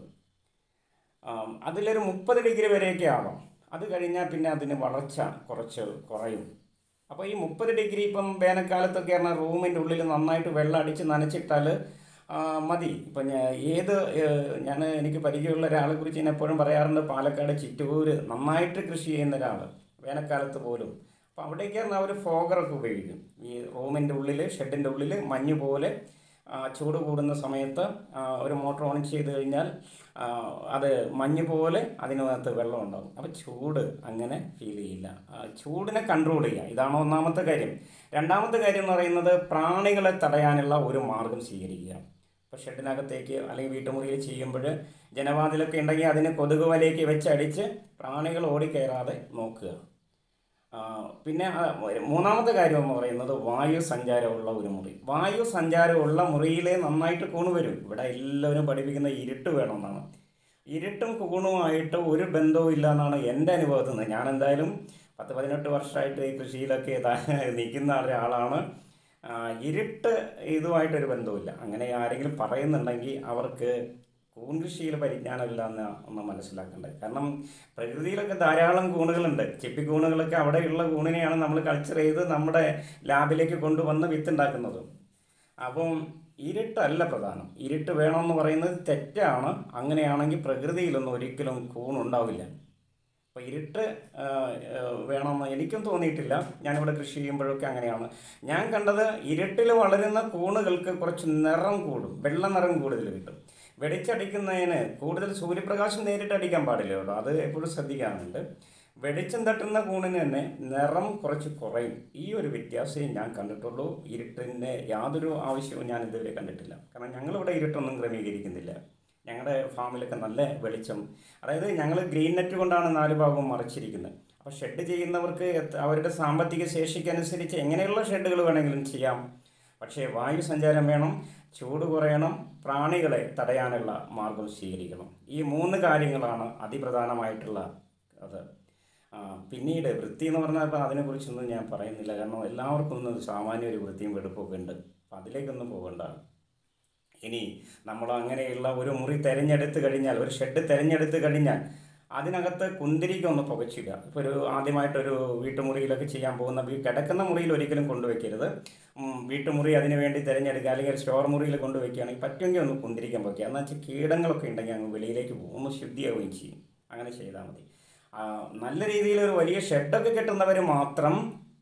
ആ, അതിലൊരു മുപ്പത് ഡിഗ്രി വരെയൊക്കെ ആവാം അത് കഴിഞ്ഞാൽ പിന്നെ അതിന് വളർച്ച കുറച്ച് കുറയും അപ്പോൾ ഈ മുപ്പത് ഡിഗ്രി ഇപ്പം വേനൽക്കാലത്തൊക്കെ പറഞ്ഞാൽ റൂമിൻ്റെ ഉള്ളിൽ നന്നായിട്ട് വെള്ളം അടിച്ച് നനച്ചിട്ടാൽ ആ, മതി ഇപ്പം ഞാൻ ഏത് ഞാൻ എനിക്ക് പരിചയമുള്ള ഒരാളെ കുറിച്ച് ഞാൻ എപ്പോഴും പറയാറുണ്ട് പാലക്കാട് ചിറ്റൂര് നന്നായിട്ട് കൃഷി ചെയ്യുന്ന ഒരാൾ വേനൽക്കാലത്ത് പോലും അപ്പോൾ അവിടേക്ക് പറഞ്ഞാൽ അവർ ഫോഗറൊക്കെ ഉപയോഗിക്കും ഈ റൂമിൻ്റെ ഉള്ളിൽ ഷെഡിൻ്റെ ഉള്ളിൽ മഞ്ഞ് പോലെ ആ, ചൂട് കൂടുന്ന സമയത്ത് ആ, ഒരു മോട്ടോർ ഓൺ ചെയ്ത് കഴിഞ്ഞാൽ ആ, അത് മഞ്ഞ് പോലെ അതിനകത്ത് വെള്ളം ഉണ്ടാകും അപ്പോൾ ചൂട് അങ്ങനെ ഫീൽ ചെയ്യില്ല ആ, ചൂടിനെ കൺട്രോൾ ചെയ്യുക ഇതാണ് ഒന്നാമത്തെ കാര്യം രണ്ടാമത്തെ കാര്യം എന്ന് പറയുന്നത് പ്രാണികളെ തടയാനുള്ള ഒരു മാർഗം സ്വീകരിക്കുക ഇപ്പോൾ ഷെഡിനകത്തേക്ക് അല്ലെങ്കിൽ വീട്ടുമുറിയിൽ ചെയ്യുമ്പോൾ ജനവാതിലൊക്കെ ഉണ്ടെങ്കിൽ അതിന് കൊതുക് വലയൊക്കെ വെച്ചടിച്ച് പ്രാണികൾ ഓടിക്കയറാതെ നോക്കുക ആ, പിന്നെ ആ, മൂന്നാമത്തെ കാര്യം എന്ന് പറയുന്നത് വായു സഞ്ചാരമുള്ള ഒരു മുറി വായു സഞ്ചാരമുള്ള മുറിയിലേ നന്നായിട്ട് കൂണ് വരും ഇവിടെ എല്ലാവരും പഠിപ്പിക്കുന്ന ഇരുട്ട് വേണമെന്നാണ് ഇരുട്ടും കൂണുമായിട്ട് ഒരു ബന്ധവും ഇല്ല എന്നാണ് എൻ്റെ അനുഭവത്തിൽ നിന്ന് ഞാൻ എന്തായാലും പത്ത് പതിനെട്ട് വർഷമായിട്ട് ഈ കൃഷിയിലൊക്കെ ഇതാ നിൽക്കുന്ന ഒരാളാണ് ആ, ഇരുട്ട് ഇതുമായിട്ടൊരു ബന്ധവുമില്ല അങ്ങനെ ആരെങ്കിലും പറയുന്നുണ്ടെങ്കിൽ അവർക്ക് കൂൺ കൃഷിയിൽ പരിജ്ഞാനമില്ല എന്ന് ഒന്ന് മനസ്സിലാക്കേണ്ടത് കാരണം പ്രകൃതിയിലൊക്കെ ധാരാളം കൂണുകളുണ്ട് ചിപ്പിക്കൂണുകളൊക്കെ അവിടെയുള്ള കൂണിനെയാണ് നമ്മൾ കൾച്ചർ ചെയ്ത് നമ്മുടെ ലാബിലേക്ക് കൊണ്ടുവന്ന് വിത്തുണ്ടാക്കുന്നത് അപ്പം ഇരുട്ടല്ല പ്രധാനം ഇരുട്ട് വേണമെന്ന് പറയുന്നത് തെറ്റാണ് അങ്ങനെയാണെങ്കിൽ പ്രകൃതിയിലൊന്നും ഒരിക്കലും കൂണുണ്ടാവില്ല അപ്പോൾ ഇരുട്ട് ആ, ആ, വേണമെന്ന് എനിക്കും തോന്നിയിട്ടില്ല ഞാനിവിടെ കൃഷി ചെയ്യുമ്പോഴൊക്കെ അങ്ങനെയാണ് ഞാൻ കണ്ടത് ഇരുട്ടിൽ വളരുന്ന കൂണുകൾക്ക് കുറച്ച് നിറം കൂടും വെള്ള നിറം കൂടുതൽ കിട്ടും വെളിച്ചടിക്കുന്നതിന് കൂടുതൽ സൂര്യപ്രകാശം നേരിട്ട് അടിക്കാൻ പാടില്ല കേട്ടോ അത് എപ്പോഴും ശ്രദ്ധിക്കാറുണ്ട് വെളിച്ചം തട്ടുന്ന കൂണിന് തന്നെ നിറം കുറച്ച് കുറയും ഈ ഒരു വ്യത്യാസമേ ഞാൻ കണ്ടിട്ടുള്ളൂ ഇരുട്ടിൻ്റെ യാതൊരു ആവശ്യവും ഞാൻ ഇതുവരെ കണ്ടിട്ടില്ല കാരണം ഞങ്ങളിവിടെ ഇരുട്ടൊന്നും ക്രമീകരിക്കുന്നില്ല ഞങ്ങളുടെ ഫാമിലൊക്കെ നല്ല വെളിച്ചം അതായത് ഞങ്ങൾ ഗ്രീൻ നെറ്റ് കൊണ്ടാണ് നാല് ഭാഗവും മറച്ചിരിക്കുന്നത് അപ്പോൾ ഷെഡ് ചെയ്യുന്നവർക്ക് എത്ര- അവരുടെ സാമ്പത്തിക ശേഷിക്കനുസരിച്ച് എങ്ങനെയുള്ള ഷെഡുകൾ വേണമെങ്കിലും ചെയ്യാം പക്ഷേ വായു സഞ്ചാരം വേണം ചൂട് കുറയണം പ്രാണികളെ തടയാനുള്ള മാർഗം സ്വീകരിക്കണം ഈ മൂന്ന് കാര്യങ്ങളാണ് അതിപ്രധാനമായിട്ടുള്ള അത് ആ, പിന്നീട് വൃത്തി എന്ന് പറഞ്ഞാൽ ഇപ്പം അതിനെക്കുറിച്ചൊന്നും ഞാൻ പറയുന്നില്ല കാരണം എല്ലാവർക്കും ഒന്ന് സാമാന്യ ഒരു വൃത്തിയും വെടുപ്പൊക്കെ ഉണ്ട് അപ്പം അതിലേക്കൊന്നും പോകണ്ട ഇനി നമ്മൾ അങ്ങനെയുള്ള ഒരു മുറി തിരഞ്ഞെടുത്ത് കഴിഞ്ഞാൽ ഒരു ഷെഡ് തിരഞ്ഞെടുത്ത് കഴിഞ്ഞാൽ അതിനകത്ത് കുന്തിരിക്കൊന്ന് പുകച്ചില്ല ഇപ്പോൾ ഒരു ആദ്യമായിട്ടൊരു വീട്ടുമുറിയിലൊക്കെ ചെയ്യാൻ പോകുന്ന വീ കിടക്കുന്ന മുറിയിൽ ഒരിക്കലും കൊണ്ടുവയ്ക്കരുത് ഉം, വീട്ടുമുറി അതിന് വേണ്ടി തിരഞ്ഞെടുക്കുക അല്ലെങ്കിൽ ഒരു സ്റ്റോർ മുറിയിൽ കൊണ്ടുവയ്ക്കുകയാണെങ്കിൽ പറ്റുമെങ്കിൽ ഒന്ന് കുന്തിരിക്കാൻ വെക്കുക എന്ന് വെച്ചാൽ കീടങ്ങളൊക്കെ ഉണ്ടെങ്കിൽ അങ്ങ് വെളിയിലേക്ക് പോകും ഒന്ന് ശുദ്ധിയാവുകയും ചെയ്യും അങ്ങനെ ചെയ്താൽ മതി ആ, നല്ല രീതിയിൽ ഒരു വലിയ ഷെഡൊക്കെ കെട്ടുന്നവർ മാത്രം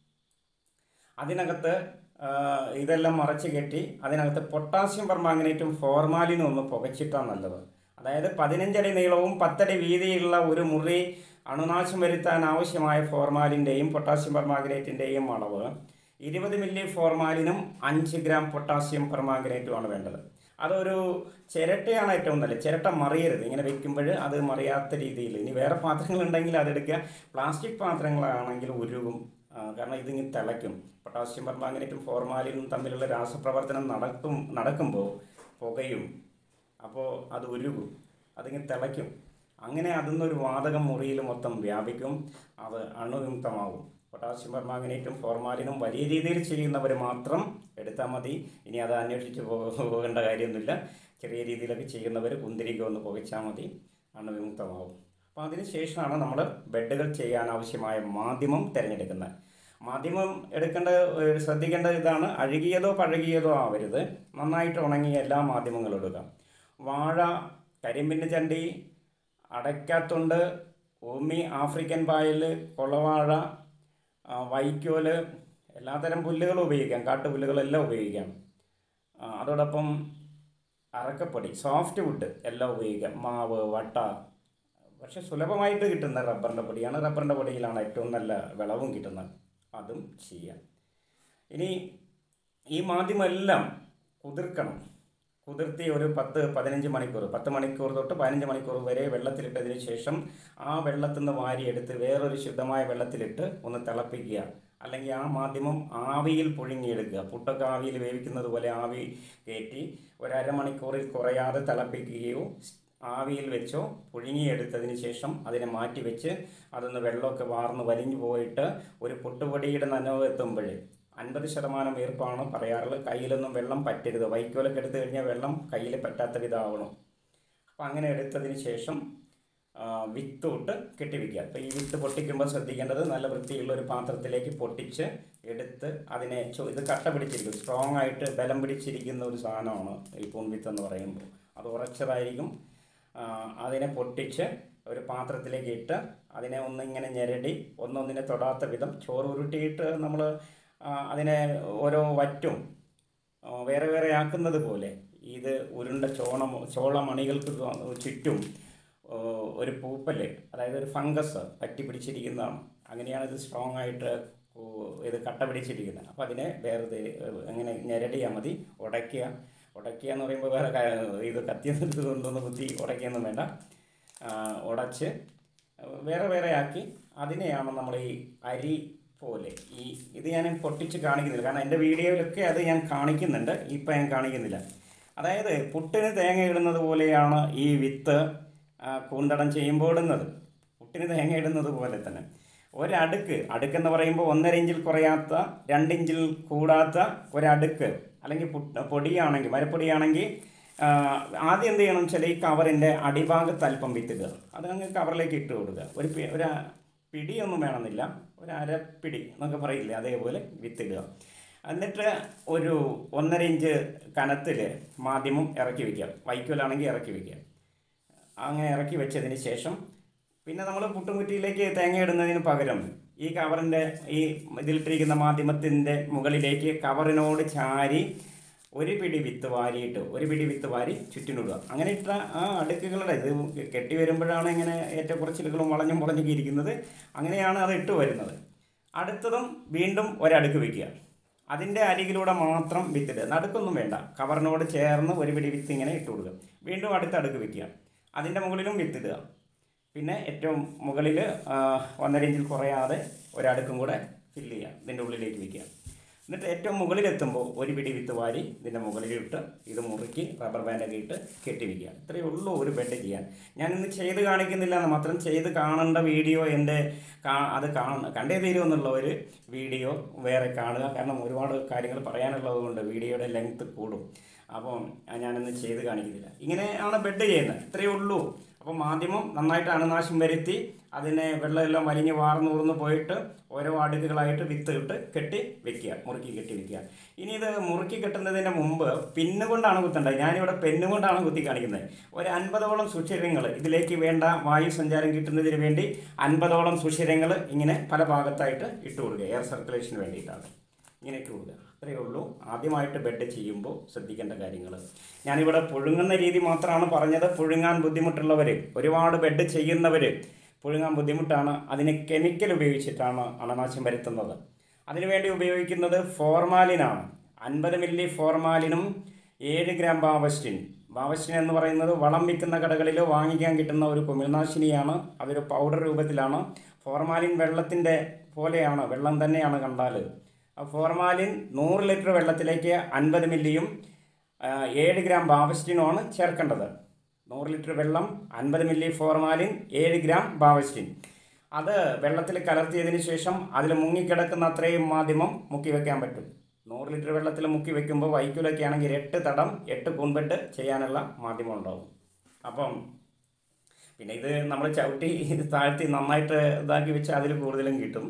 അതിനകത്ത് ആ, ഇതെല്ലാം മറച്ച് കെട്ടി അതിനകത്ത് പൊട്ടാസ്യം പെർമാംഗനേറ്റും ഫോർമാലിനും ഒന്ന് പുകച്ചിട്ടാണ് നല്ലത് അതായത് പതിനഞ്ചടി നീളവും പത്തടി വീതിയുള്ള ഒരു മുറി അണുനാശം വരുത്താൻ ആവശ്യമായ ഫോർമാലിൻ്റെയും പൊട്ടാസ്യം പെർമാംഗനേറ്റിൻ്റെയും അളവ് ഇരുപത് മില്ലി ഫോർമാലിനും അഞ്ച് ഗ്രാം പൊട്ടാസ്യം പെർമാംഗനേറ്റുമാണ് വേണ്ടത് അതൊരു ചിരട്ടയാണ് ഏറ്റവും നല്ലത് ചിരട്ട മറിയരുത് ഇങ്ങനെ വെക്കുമ്പോൾ അത് മറിയാത്ത രീതിയിൽ ഇനി വേറെ പാത്രങ്ങളുണ്ടെങ്കിൽ അതെടുക്കുക പ്ലാസ്റ്റിക് പാത്രങ്ങളാണെങ്കിൽ ഉരുകും ആ, കാരണം ഇതിങ്ങനെ തിളയ്ക്കും പൊട്ടാസ്യം പെർമാംഗനേറ്റും ഫോർമാലിനും തമ്മിലുള്ള രാസപ്രവർത്തനം നടക്കും നടക്കുമ്പോൾ പുകയും അപ്പോൾ അത് ഉരുകും അതിങ്ങനെ തിളയ്ക്കും അങ്ങനെ അതിൽ നിന്നൊരു വാതകം മുറിയിൽ മൊത്തം വ്യാപിക്കും അത് അണുവിമുക്തമാകും പൊട്ടാസ്യം പെർമാംഗനേറ്റും ഫോർമാലിനും വലിയ രീതിയിൽ ചെയ്യുന്നവർ മാത്രം എടുത്താൽ മതി ഇനി അത് അന്വേഷിച്ച് പോ- പോകേണ്ട കാര്യമൊന്നുമില്ല ചെറിയ രീതിയിലൊക്കെ ചെയ്യുന്നവർ കുന്തിരിക്ക ഒന്ന് പുകച്ചാൽ മതി അണുവിമുക്തമാവും അപ്പോൾ അതിന് ശേഷമാണ് നമ്മൾ ബെഡുകൾ ചെയ്യാൻ ആവശ്യമായ മാധ്യമം തിരഞ്ഞെടുക്കുന്നത് മാധ്യമം എടുക്കേണ്ട ഏഹ് ശ്രദ്ധിക്കേണ്ട ഇതാണ് അഴുകിയതോ പഴകിയതോ ആവരുത് നന്നായിട്ട് ഉണങ്ങിയ എല്ലാ മാധ്യമങ്ങളും എടുക്കാം വാഴ കരിമ്പിൻ്റെ ചണ്ടി അടയ്ക്കാത്തുണ്ട് ഓമി ആഫ്രിക്കൻ പായൽ കുളവാഴ ആ, വൈക്കോല് എല്ലാത്തരം പുല്ലുകളും ഉപയോഗിക്കാം കാട്ടുപുല്ലുകളെല്ലാം ഉപയോഗിക്കാം ആ, അതോടൊപ്പം അറക്കപ്പൊടി സോഫ്റ്റ് വുഡ് എല്ലാം ഉപയോഗിക്കാം മാവ് വട്ട പക്ഷെ സുലഭമായിട്ട് കിട്ടുന്ന റബ്ബറിൻ്റെ പൊടിയാണ് റബ്ബറിൻ്റെ പൊടിയിലാണ് ഏറ്റവും നല്ല വിളവും കിട്ടുന്നത് അതും ചെയ്യാം ഇനി ഈ മാധ്യമമെല്ലാം കുതിർക്കണം കുതിർത്തി ഒരു പത്ത് പതിനഞ്ച് മണിക്കൂർ പത്ത് മണിക്കൂർ തൊട്ട് പതിനഞ്ച് മണിക്കൂർ വരെ വെള്ളത്തിലിട്ടതിന് ശേഷം ആ വെള്ളത്തിൽ നിന്ന് വാരിയെടുത്ത് വേറൊരു ശുദ്ധമായ വെള്ളത്തിലിട്ട് ഒന്ന് തിളപ്പിക്കുക അല്ലെങ്കിൽ ആ മാധ്യമം ആവിയിൽ പുഴുങ്ങിയെടുക്കുക പുട്ടൊക്കെ ആവിയിൽ വേവിക്കുന്നത് പോലെ ആവി കയറ്റി ഒരു അരമണിക്കൂറിൽ കുറയാതെ തിളപ്പിക്കുകയോ ആവിയിൽ വെച്ചോ പുഴുങ്ങിയെടുത്തതിന് ശേഷം അതിനെ മാറ്റി വെച്ച് അതൊന്ന് വെള്ളമൊക്കെ വാർന്ന് വലിഞ്ഞു പോയിട്ട് ഒരു പുട്ടുപൊടിയുടെ നനവ് എത്തുമ്പോൾ അൻപത് ശതമാനം ഈർപ്പാണ് പറയാറുള്ളത് കയ്യിലൊന്നും വെള്ളം പറ്റരുത് വൈക്കോലൊക്കെ എടുത്തു കഴിഞ്ഞാൽ വെള്ളം കയ്യിൽ പറ്റാത്ത വിധമാവണം അപ്പം അങ്ങനെ എടുത്തതിന് ശേഷം ആ, വിത്ത് തൊട്ട് കെട്ടിവെക്കുക അപ്പോൾ ഈ വിത്ത് പൊട്ടിക്കുമ്പോൾ ശ്രദ്ധിക്കേണ്ടത് നല്ല വൃത്തിയുള്ള ഒരു പാത്രത്തിലേക്ക് പൊട്ടിച്ച് എടുത്ത് അതിനെ ചോ- ഇത് കട്ട പിടിച്ചിരിക്കും സ്ട്രോങ് ആയിട്ട് ബലം പിടിച്ചിരിക്കുന്ന ഒരു സാധനമാണ് ഈ പൂൺ വിത്ത് എന്ന് പറയുമ്പോൾ അത് ഉറച്ചതായിരിക്കും ആ, അതിനെ പൊട്ടിച്ച് ഒരു പാത്രത്തിലേക്ക് ഇട്ട് അതിനെ ഒന്നിങ്ങനെ ഞെരടി ഒന്നൊന്നിനെ തൊടാത്ത വിധം ചോറ് ഉരുട്ടിയിട്ട് നമ്മൾ അതിനെ ഓരോ വറ്റും ആ, വേറെ വേറെ ആക്കുന്നത് പോലെ ഇത് ഉരുണ്ട ചോണ ചോളമണികൾക്ക് ചുറ്റും ആ, ഒരു പൂപ്പല് അതായത് ഒരു ഫംഗസ് പറ്റി പിടിച്ചിരിക്കുന്നതാണ് അങ്ങനെയാണ് ഇത് സ്ട്രോങ് ആയിട്ട് കു- ഇത് കട്ട പിടിച്ചിരിക്കുന്നത് അപ്പോൾ അതിനെ വേറെ ഇങ്ങനെ ഞെരടിയാൽ മതി ഉടയ്ക്കുക ഉടയ്ക്കുക എന്ന് പറയുമ്പോൾ വേറെ ക- ഇത് കത്തി കൊണ്ടൊന്ന് കുത്തി ഉടയ്ക്കുകയൊന്നും വേണ്ട ആ, ഉടച്ച് വേറെ വേറെ ആക്കി അതിനെയാണ് നമ്മൾ ഈ അരി പോലെ ഈ ഇത് ഞാൻ പൊട്ടിച്ച് കാണിക്കുന്നില്ല കാരണം എൻ്റെ വീഡിയോയിലൊക്കെ അത് ഞാൻ കാണിക്കുന്നുണ്ട് ഇപ്പം ഞാൻ കാണിക്കുന്നില്ല അതായത് പുട്ടിന് തേങ്ങ ഇടുന്നത് പോലെയാണ് ഈ വിത്ത് ആ, കൂന്തടം ചെയ്യുമ്പോൾ ഇടുന്നത് പുട്ടിന് തേങ്ങ ഇടുന്നത് പോലെ തന്നെ ഒരടുക്ക് അടുക്കെന്ന് പറയുമ്പോൾ ഒന്നര ഇഞ്ചിൽ കുറയാത്ത രണ്ട് ഇഞ്ചിൽ കൂടാത്ത ഒരടുക്ക് അല്ലെങ്കിൽ പുട്ട് പൊടിയാണെങ്കിൽ മരപ്പൊടിയാണെങ്കിൽ ആ, ആദ്യം എന്ത് ചെയ്യണം വെച്ചാൽ ഈ കവറിൻ്റെ അടിഭാഗത്ത് അല്പം വിത്തിടുക അത് അങ്ങ് കവറിലേക്ക് ഇട്ട് കൊടുക്കുക ഒരു പി- ഒരു പിടിയൊന്നും വേണമെന്നില്ല ഒരു അരപ്പിടി എന്നൊക്കെ പറയില്ലേ അതേപോലെ വിത്തിടുക എന്നിട്ട് ഒരു ഒന്നര ഇഞ്ച് കനത്തിൽ മാധ്യമം ഇറക്കി വയ്ക്കുക വൈക്കോലാണെങ്കിൽ ഇറക്കി വയ്ക്കുക അങ്ങനെ ഇറക്കി വെച്ചതിന് ശേഷം പിന്നെ നമ്മൾ പുട്ടുംകുറ്റിയിലേക്ക് തേങ്ങ ഇടുന്നതിന് പകരം ഈ കവറിൻ്റെ ഈ ഇതിലിട്ടിരിക്കുന്ന മാധ്യമത്തിൻ്റെ മുകളിലേക്ക് കവറിനോട് ചാരി ഒരു പിടി വിത്ത് വാരിയിട്ട് ഒരു പിടി വിത്ത് വാരി ചുറ്റിനിടുക അങ്ങനെ ഇട്ട ആ അടുക്കുകളുടെ ഇത് കെട്ടി വരുമ്പോഴാണ് ഇങ്ങനെ ഏറ്റക്കുറച്ചിലുകളും വളഞ്ഞും വളഞ്ഞൊക്കെ ഇരിക്കുന്നത് അങ്ങനെയാണ് അത് ഇട്ട് വരുന്നത് അടുത്തതും വീണ്ടും ഒരടുക്ക് വയ്ക്കുക അതിൻ്റെ അരികിലൂടെ മാത്രം വിത്തിടുക നടുക്കൊന്നും വേണ്ട കവറിനോട് ചേർന്ന് ഒരു പിടി വിത്ത് ഇങ്ങനെ ഇട്ട് കൊടുക്കുക വീണ്ടും അടുത്ത അടുക്ക് വയ്ക്കുക അതിൻ്റെ മുകളിലും വിത്തിടുക പിന്നെ ഏറ്റവും മുകളിൽ ഒന്നര ഇഞ്ചിൽ കുറയാതെ ഒരടുക്കും കൂടെ ഫില്ല് ചെയ്യുക ഇതിൻ്റെ ഉള്ളിലേക്ക് വയ്ക്കുക എന്നിട്ട് ഏറ്റവും മുകളിലെത്തുമ്പോൾ ഒരു പിടി വിത്ത് വാരി ഇതിൻ്റെ മുകളിലിട്ട് ഇത് മുറുക്കി റബ്ബർ ബാൻഡൊക്കെ ഇട്ട് കെട്ടി വയ്ക്കുക ഇത്രയേ ഉള്ളൂ ഒരു ബെഡ് ചെയ്യാൻ ഞാൻ ഇന്ന് ചെയ്ത് കാണിക്കുന്നില്ല എന്ന് മാത്രം ചെയ്ത് കാണേണ്ട വീഡിയോ എൻ്റെ കാ അത് കാണ കണ്ടേ തീരുമെന്നുള്ള ഒരു വീഡിയോ വേറെ കാണുക കാരണം ഒരുപാട് കാര്യങ്ങൾ പറയാനുള്ളത് കൊണ്ട് വീഡിയോയുടെ ലെങ്ത് കൂടും അപ്പം ഞാനിന്ന് ചെയ്ത് കാണിക്കുന്നില്ല ഇങ്ങനെയാണ് ബെഡ് ചെയ്യുന്നത് ഇത്രയേ ഉള്ളൂ അപ്പോൾ മാധ്യമം നന്നായിട്ട് അണുനാശം വരുത്തി അതിനെ വെള്ളമെല്ലാം വലിഞ്ഞ് വാർന്നൂർന്ന് പോയിട്ട് ഓരോ അടുക്കുകളായിട്ട് വിത്ത് ഇട്ട് കെട്ടി വെക്കുക മുറുക്കി കെട്ടി വെക്കുക ഇനി ഇത് മുറുക്കി കെട്ടുന്നതിന് മുമ്പ് പിന്നുകൊണ്ടാണ് കുത്തേണ്ടത് ഞാനിവിടെ പെന്നുകൊണ്ടാണ് കുത്തി കാണിക്കുന്നത് ഒരു അൻപതോളം സുഷിരങ്ങൾ ഇതിലേക്ക് വേണ്ട വായു സഞ്ചാരം കിട്ടുന്നതിന് വേണ്ടി അൻപതോളം സുഷിരങ്ങൾ ഇങ്ങനെ പല ഭാഗത്തായിട്ട് ഇട്ട് കൊടുക്കുക എയർ സർക്കുലേഷന് വേണ്ടിയിട്ടാണ് ഇങ്ങനെ ഇട്ട് കൊടുക്കുക അത്രയേ ഉള്ളൂ ആദ്യമായിട്ട് ബെഡ് ചെയ്യുമ്പോൾ ശ്രദ്ധിക്കേണ്ട കാര്യങ്ങൾ ഞാനിവിടെ പുഴുങ്ങുന്ന രീതി മാത്രമാണ് പറഞ്ഞത് പുഴുങ്ങാൻ ബുദ്ധിമുട്ടുള്ളവർ ഒരുപാട് ബെഡ് ചെയ്യുന്നവർ പുഴുങ്ങാൻ ബുദ്ധിമുട്ടാണ് അതിന് കെമിക്കൽ ഉപയോഗിച്ചിട്ടാണ് അണനാശം വരുത്തുന്നത് അതിനുവേണ്ടി ഉപയോഗിക്കുന്നത് ഫോർമാലിനാണ് അൻപത് മില്ലി ഫോർമാലിനും ഏഴ് ഗ്രാം ബാവസ്റ്റിൻ ബാവസ്റ്റിൻ എന്ന് പറയുന്നത് വളം വിൽക്കുന്ന കടകളിൽ വാങ്ങിക്കാൻ കിട്ടുന്ന ഒരു കുമിൾനാശിനിയാണ് അതൊരു പൗഡർ രൂപത്തിലാണ് ഫോർമാലിൻ വെള്ളത്തിൻ്റെ പോലെയാണ് വെള്ളം തന്നെയാണ് കണ്ടാൽ ആ ഫോർമാലിൻ നൂറ് ലിറ്റർ വെള്ളത്തിലേക്ക് അൻപത് മില്ലിയും ആ, ഏഴ് ഗ്രാം ബാവസ്റ്റിനുമാണ് ചേർക്കേണ്ടത് നൂറ് ലിറ്റർ വെള്ളം അൻപത് മില്ലി ഫോർമാലിൻ ഏഴ് ഗ്രാം ബാവസ്റ്റിൻ അത് വെള്ളത്തിൽ കലർത്തിയതിന് ശേഷം അതിൽ മുങ്ങിക്കിടക്കുന്ന അത്രയും മാധ്യമം മുക്കി വെക്കാൻ പറ്റും നൂറ് ലിറ്റർ വെള്ളത്തിൽ മുക്കി വെക്കുമ്പോൾ വൈക്കോലൊക്കെ ആണെങ്കിൽ എട്ട് തടം എട്ട് കൂൺപെട്ട് ചെയ്യാനുള്ള മാധ്യമം ഉണ്ടാവും അപ്പം പിന്നെ ഇത് നമ്മൾ ചവിട്ടി താഴ്ത്തി നന്നായിട്ട് ഇതാക്കി വെച്ച് അതിൽ കൂടുതലും കിട്ടും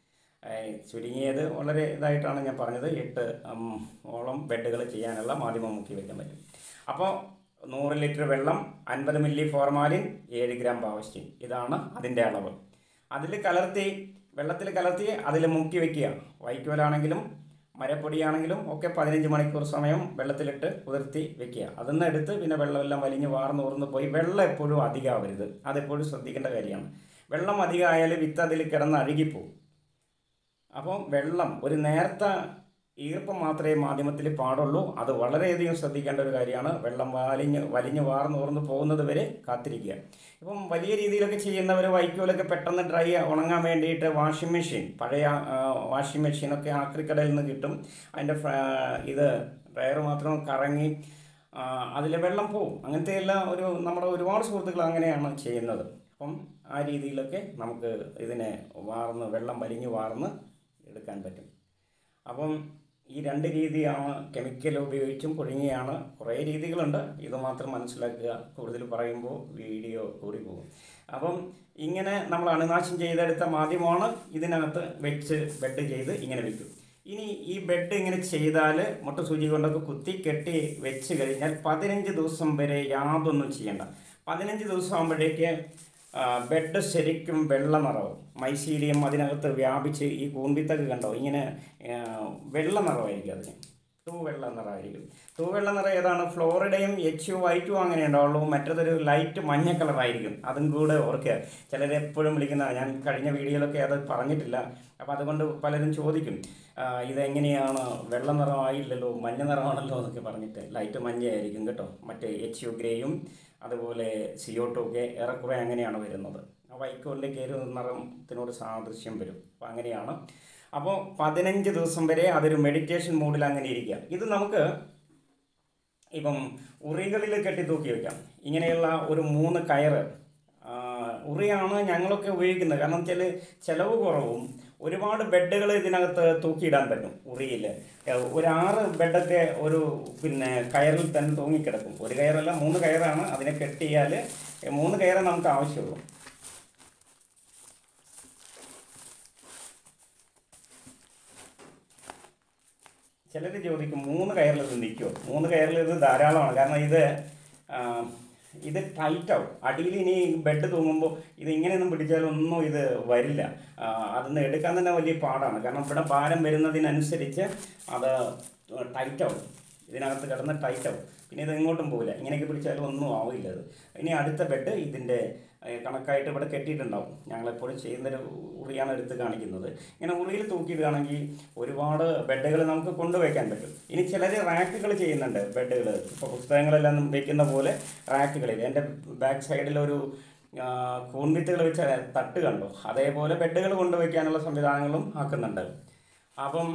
ഏഹ് ചുരുങ്ങിയത് വളരെ ഇതായിട്ടാണ് ഞാൻ പറഞ്ഞത് എട്ട് ഉം, ഓളം ബെഡുകൾ ചെയ്യാനുള്ള മാധ്യമം മുക്കി വയ്ക്കാൻ പറ്റും അപ്പോൾ നൂറ് ലിറ്റർ വെള്ളം അൻപത് മില്ലി ഫോർമാലിൻ ഏഴ് ഗ്രാം ബാവസ്റ്റിൻ ഇതാണ് അതിൻ്റെ അളവ് അതിൽ കലർത്തി വെള്ളത്തിൽ കലർത്തി അതിൽ മുക്കി വെക്കുക വൈക്കോലാണെങ്കിലും മരപ്പൊടിയാണെങ്കിലും ഒക്കെ പതിനഞ്ച് മണിക്കൂർ സമയം വെള്ളത്തിലിട്ട് കുതിർത്തി വെക്കുക അതൊന്ന് എടുത്ത് പിന്നെ വെള്ളമെല്ലാം വലിഞ്ഞ് വാർന്നൂർന്ന് പോയി വെള്ളം എപ്പോഴും അധികമാവരുത് അതെപ്പോഴും ശ്രദ്ധിക്കേണ്ട കാര്യമാണ് വെള്ളം അധികമായാൽ വിത്ത് അതിൽ കിടന്ന് അഴുകിപ്പോവും അപ്പം വെള്ളം ഒരു നേർത്ത ഈർപ്പം മാത്രമേ മാധ്യമത്തിൽ പാടുള്ളൂ അത് വളരെയധികം ശ്രദ്ധിക്കേണ്ട ഒരു കാര്യമാണ് വെള്ളം വലിഞ്ഞ് വലിഞ്ഞ് വാർന്നൂർന്ന് പോകുന്നത് വരെ കാത്തിരിക്കുക ഇപ്പം വലിയ രീതിയിലൊക്കെ ചെയ്യുന്നവർ വൈക്കോലൊക്കെ പെട്ടെന്ന് ഡ്രൈ ഉണങ്ങാൻ വേണ്ടിയിട്ട് വാഷിംഗ് മെഷീൻ പഴയ ആ, വാഷിംഗ് മെഷീനൊക്കെ ആക്രിക്കടയിൽ നിന്ന് കിട്ടും അതിൻ്റെ ഫ്ര- ഇത് ഡ്രയർ മാത്രം കറങ്ങി അതിൽ വെള്ളം പോവും അങ്ങനത്തെ എല്ലാം ഒരു നമ്മുടെ ഒരുപാട് സുഹൃത്തുക്കൾ അങ്ങനെയാണ് ചെയ്യുന്നത് അപ്പം ആ രീതിയിലൊക്കെ നമുക്ക് ഇതിനെ വാർന്ന് വെള്ളം വലിഞ്ഞ് വാർന്ന് എടുക്കാൻ പറ്റും അപ്പം ഈ രണ്ട് രീതിയാണ് കെമിക്കൽ ഉപയോഗിച്ചും പുഴുങ്ങിയാണ് കുറേ രീതികളുണ്ട് ഇത് മാത്രം മനസ്സിലാക്കുക കൂടുതൽ പറയുമ്പോൾ വീഡിയോ കൂടി പോകും അപ്പം ഇങ്ങനെ നമ്മൾ അണുനാശം ചെയ്തെടുത്ത മാധ്യമമാണ് ഇതിനകത്ത് വെച്ച് ബെഡ് ചെയ്ത് ഇങ്ങനെ വെക്കും ഇനി ഈ ബെഡ് ഇങ്ങനെ ചെയ്താൽ മുട്ട സൂചി കൊണ്ടൊക്കെ കുത്തി കെട്ടി വെച്ച് കഴിഞ്ഞാൽ പതിനഞ്ച് ദിവസം വരെ യാതൊന്നും ചെയ്യണ്ട പതിനഞ്ച് ദിവസം ആകുമ്പോഴേക്ക് ആ, ബെഡ് ശരിക്കും വെള്ള നിറവും മൈശീലിയം അതിനകത്ത് വ്യാപിച്ച് ഈ കൂൺവിത്തൊക്കെ കണ്ടോ ഇങ്ങനെ ആ, വെള്ള നിറമായിരിക്കും അതിന് തൂ വെള്ള നിറമായിരിക്കും തൂ വെള്ള നിറം ഏതാണ് ഫ്ലോറിഡയും എച്ച് യു വൈറ്റും അങ്ങനെ ഉണ്ടാവുള്ളൂ മറ്റതൊരു ലൈറ്റ് മഞ്ഞ കളറായിരിക്കും അതും കൂടെ ഓർക്കുക ചിലർ എപ്പോഴും വിളിക്കുന്ന ഞാൻ കഴിഞ്ഞ വീഡിയോയിലൊക്കെ അത് പറഞ്ഞിട്ടില്ല അപ്പോൾ അതുകൊണ്ട് പലരും ചോദിക്കും ആ, ഇതെങ്ങനെയാണ് വെള്ള നിറമായില്ലല്ലോ മഞ്ഞ നിറമാണല്ലോ എന്നൊക്കെ പറഞ്ഞിട്ട് ലൈറ്റ് മഞ്ഞയായിരിക്കും കേട്ടോ മറ്റേ എച്ച് യു ഗ്രേയും അതുപോലെ സിയോട്ടോ ഒക്കെ ഏറെക്കുറെ അങ്ങനെയാണ് വരുന്നത് ആ വൈക്കോലിൻ്റെ കയറി നിറത്തിനോട് സാദൃശ്യം വരും അപ്പോൾ അങ്ങനെയാണ് അപ്പോൾ പതിനഞ്ച് ദിവസം വരെ അതൊരു മെഡിറ്റേഷൻ മൂഡിൽ അങ്ങനെ ഇരിക്കുക ഇത് നമുക്ക് ഇപ്പം ഉറികളിൽ കെട്ടി തൂക്കി വെക്കാം ഇങ്ങനെയുള്ള ഒരു മൂന്ന് കയറ് ആ, ഉറിയാണ് ഞങ്ങളൊക്കെ ഉപയോഗിക്കുന്നത് കാരണം വെച്ചാൽ ചിലവ് കുറവും ഒരുപാട് ബെഡുകൾ ഇതിനകത്ത് തൂക്കിയിടാൻ പറ്റും ഉറിയിൽ ഒരു ആറ് ബെഡൊക്കെ ഒരു പിന്നെ കയറിൽ തന്നെ തൂങ്ങിക്കിടക്കും ഒരു കയറല്ല മൂന്ന് കയറാണ് അതിനെ കെട്ടിയാൽ മൂന്ന് കയറേ നമുക്ക് ആവശ്യമുള്ളൂ ചിലർ ചോദിക്കും മൂന്ന് കയറിൽ ഇത് നിൽക്കുമോ മൂന്ന് കയറിൽ ഇത് ധാരാളമാണ് കാരണം ഇത് ആ, ഇത് ടൈറ്റ് ആവും അടിയിൽ ഇനി ബെഡ് തൂങ്ങുമ്പോൾ ഇത് ഇങ്ങനെയൊന്നും പിടിച്ചാലൊന്നും ഇത് വരില്ല ആ, അതൊന്ന് എടുക്കാൻ തന്നെ വലിയ പാടാണ് കാരണം ഇവിടെ ഭാരം വരുന്നതിനനുസരിച്ച് അത് ടൈറ്റ് ആവും ഇതിനകത്ത് കിടന്ന് ടൈറ്റ് ആവും പിന്നെ ഇത് എങ്ങോട്ടും പോകില്ല ഇങ്ങനെയൊക്കെ പിടിച്ചാലും ഒന്നും ആവില്ല അത് ഇനി അടുത്ത ബെഡ് ഇതിൻ്റെ ഏഹ്, കണക്കായിട്ട് ഇവിടെ കെട്ടിയിട്ടുണ്ടാവും ഞങ്ങളെപ്പോഴും ചെയ്യുന്നൊരു ഉറിയാണ് എടുത്ത് കാണിക്കുന്നത് ഇങ്ങനെ ഉറിയിൽ തൂക്കിയിടുകയാണെങ്കിൽ ഒരുപാട് ബെഡുകൾ നമുക്ക് കൊണ്ടുവയ്ക്കാൻ പറ്റും ഇനി ചിലർ റാക്കുകൾ ചെയ്യുന്നുണ്ട് ബെഡുകൾ ഇപ്പോൾ പുസ്തകങ്ങളെല്ലാം വയ്ക്കുന്ന പോലെ റാക്കുകളിൽ എൻ്റെ ബാക്ക് സൈഡിലൊരു കൂൺവിത്തുകൾ വെച്ച തട്ട് കണ്ടു അതേപോലെ ബെഡുകൾ കൊണ്ടുവയ്ക്കാനുള്ള സംവിധാനങ്ങളും ആക്കുന്നുണ്ട് അപ്പം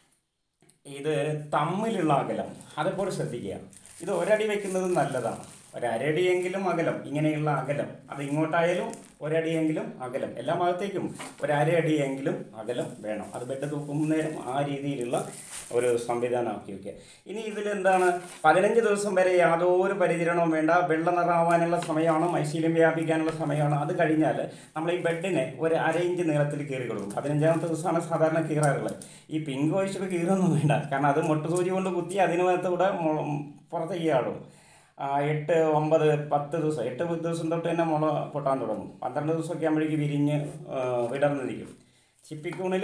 ഇത് തമ്മിലുള്ള അകലം അതെപ്പോഴും ശ്രദ്ധിക്കുക ഇത് ഒരടി വെക്കുന്നത് നല്ലതാണ് ഒരരടിയെങ്കിലും അകലം ഇങ്ങനെയുള്ള അകലം അത് ഇങ്ങോട്ടായാലും ഒരടിയെങ്കിലും അകലം എല്ലാ ഭാഗത്തേക്കും ഒരരടിയെങ്കിലും അകലം വേണം അത് ബെഡ് തൂക്കുന്നേരം ആ രീതിയിലുള്ള ഒരു സംവിധാനം ആക്കി വയ്ക്കുക ഇനി ഇതിലെന്താണ് പതിനഞ്ച് ദിവസം വരെ യാതൊരു പരിചരണവും വേണ്ട വെള്ളം നിറാവാനുള്ള സമയമാണ് മൈശീലം വ്യാപിക്കാനുള്ള സമയമാണ് അത് കഴിഞ്ഞാൽ നമ്മൾ ഈ ബെഡിനെ ഒരു അര ഇഞ്ച് നീളത്തിൽ കീറി കൊടുക്കും പതിനഞ്ചാമത്തെ ദിവസമാണ് സാധാരണ കീറാറുള്ളത് ഈ പിങ്ക് ഒഴിച്ചിട്ട് കീറൊന്നും വേണ്ട കാരണം അത് മുട്ടുസൂചി കൊണ്ട് കുത്തി അതിനകത്തൂടെ മു- പുറത്തേക്ക് ചാടും ആ, എട്ട് ഒമ്പത് പത്ത് ദിവസം എട്ട് ദിവസം തൊട്ട് തന്നെ മുള പൊട്ടാൻ തുടങ്ങും പന്ത്രണ്ട് ദിവസമൊക്കെ ആകുമ്പോഴേക്ക് വിരിഞ്ഞ് ആ, വിടർന്ന് നിൽക്കും ചിപ്പിക്കൂണിൽ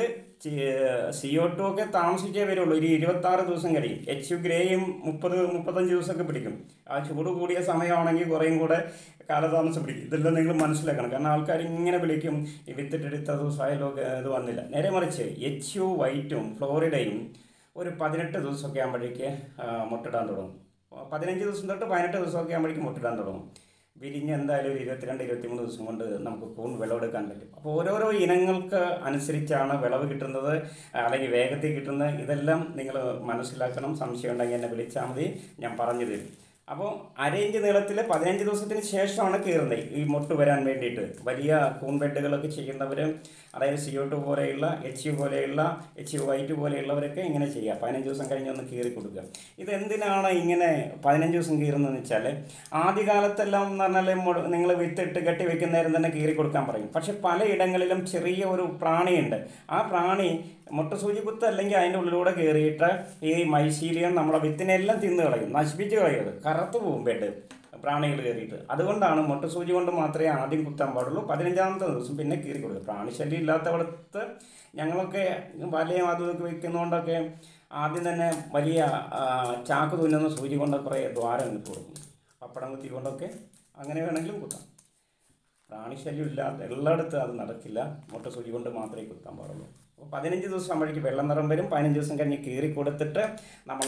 സി ഒ ടു ഒക്കെ താമസിച്ചേ വരുള്ളൂ ഒരു ഇരുപത്താറ് ദിവസം കഴിയും എച്ച് യു ഗ്രേയും മുപ്പത് മുപ്പത്തഞ്ച് ദിവസമൊക്കെ പിടിക്കും ആ ചൂട് കൂടിയ സമയമാണെങ്കിൽ കുറേയും കൂടെ കാലതാമസം പിടിക്കും ഇതെല്ലാം നിങ്ങൾ മനസ്സിലാക്കണം കാരണം ആൾക്കാർ ഇങ്ങനെ വിളിക്കും ഈ വിത്തിട്ട് ഇത്ര ദിവസമായാലോ ഇത് വന്നില്ല നേരെ മറിച്ച് എച്ച് യു വൈറ്റും ഫ്ലോറിഡയും ഒരു പതിനെട്ട് ദിവസമൊക്കെ ആകുമ്പോഴേക്ക് ആ, മുട്ടിടാൻ തുടങ്ങും പതിനഞ്ച് ദിവസം തൊട്ട് പതിനെട്ട് ദിവസമൊക്കെ ആകുമ്പോഴേക്കും മുട്ടിടാൻ തുടങ്ങും വിരിഞ്ഞ് എന്തായാലും ഒരു ഇരുപത്തിരണ്ട് ഇരുപത്തിമൂന്ന് ദിവസം കൊണ്ട് നമുക്ക് കൂൺ വിളവെടുക്കാൻ പറ്റും അപ്പോൾ ഓരോരോ ഇനങ്ങൾക്ക് അനുസരിച്ചാണ് വിളവ് കിട്ടുന്നത് അല്ലെങ്കിൽ വേഗത്തിൽ കിട്ടുന്നത് ഇതെല്ലാം നിങ്ങൾ മനസ്സിലാക്കണം സംശയം ഉണ്ടെങ്കിൽ എന്നെ വിളിച്ചാൽ മതി ഞാൻ പറഞ്ഞു തരും അപ്പോൾ അരയിഞ്ച് നീളത്തിൽ പതിനഞ്ച് ദിവസത്തിന് ശേഷമാണ് കീറുന്നത് ഈ മുട്ട് വരാൻ വേണ്ടിയിട്ട് വലിയ കൂൺ ബെഡുകളൊക്കെ ചെയ്യുന്നവർ അതായത് സി ഒ ടു പോലെയുള്ള എച്ച് യു പോലെയുള്ള എച്ച് യു വൈറ്റ് പോലെയുള്ളവരൊക്കെ ഇങ്ങനെ ചെയ്യുക പതിനഞ്ച് ദിവസം കഴിഞ്ഞ് ഒന്ന് കീറി കൊടുക്കുക ഇതെന്തിനാണ് ഇങ്ങനെ പതിനഞ്ച് ദിവസം കീറുന്നതെന്ന് വെച്ചാൽ ആദ്യകാലത്തെല്ലാം എന്ന് പറഞ്ഞാൽ നിങ്ങൾ വിത്തിട്ട് കെട്ടി വെക്കുന്നേരം തന്നെ കീറി കൊടുക്കാൻ പറയും പക്ഷെ പലയിടങ്ങളിലും ചെറിയ ഒരു പ്രാണിയുണ്ട് ആ പ്രാണി മുട്ടസൂചി കുത്ത് അല്ലെങ്കിൽ അതിൻ്റെ ഉള്ളിലൂടെ കയറിയിട്ട് ഈ മൈശീലിയം നമ്മളെ വിത്തിനെല്ലാം തിന്ന് കളയും നശിപ്പിച്ച് കളയും അത് കറുത്ത് പോകും ബെഡ് പ്രാണികൾ കയറിയിട്ട് അതുകൊണ്ടാണ് മുട്ടസൂചി കൊണ്ട് മാത്രമേ ആദ്യം കുത്താൻ പാടുള്ളൂ പതിനഞ്ചാമത്തെ ദിവസം പിന്നെ കീറി കൊടുക്കുക പ്രാണിശല്യം ഇല്ലാത്തവിടത്ത് ഞങ്ങളൊക്കെ വലയും അതും ഇതൊക്കെ വെക്കുന്നതുകൊണ്ടൊക്കെ ആദ്യം തന്നെ വലിയ ആ, ചാക്ക് തുന്നുന്ന സൂചി കൊണ്ട് കുറേ ദ്വാരം ഇട്ട് കൊടുക്കും പപ്പടം കുത്തി കൊണ്ടൊക്കെ അങ്ങനെ വേണമെങ്കിലും കുത്താം പ്രാണിശല്യം ഇല്ലാത്ത എല്ലായിടത്തും അത് നടക്കില്ല മുട്ട സൂചി കൊണ്ട് മാത്രമേ കുത്താൻ പാടുള്ളൂ അപ്പോൾ പതിനഞ്ച് ദിവസം ആകുമ്പോഴേക്ക് വെള്ളം നിറം വരും പതിനഞ്ച് ദിവസം കഴിഞ്ഞ് കീറി കൊടുത്തിട്ട് നമ്മൾ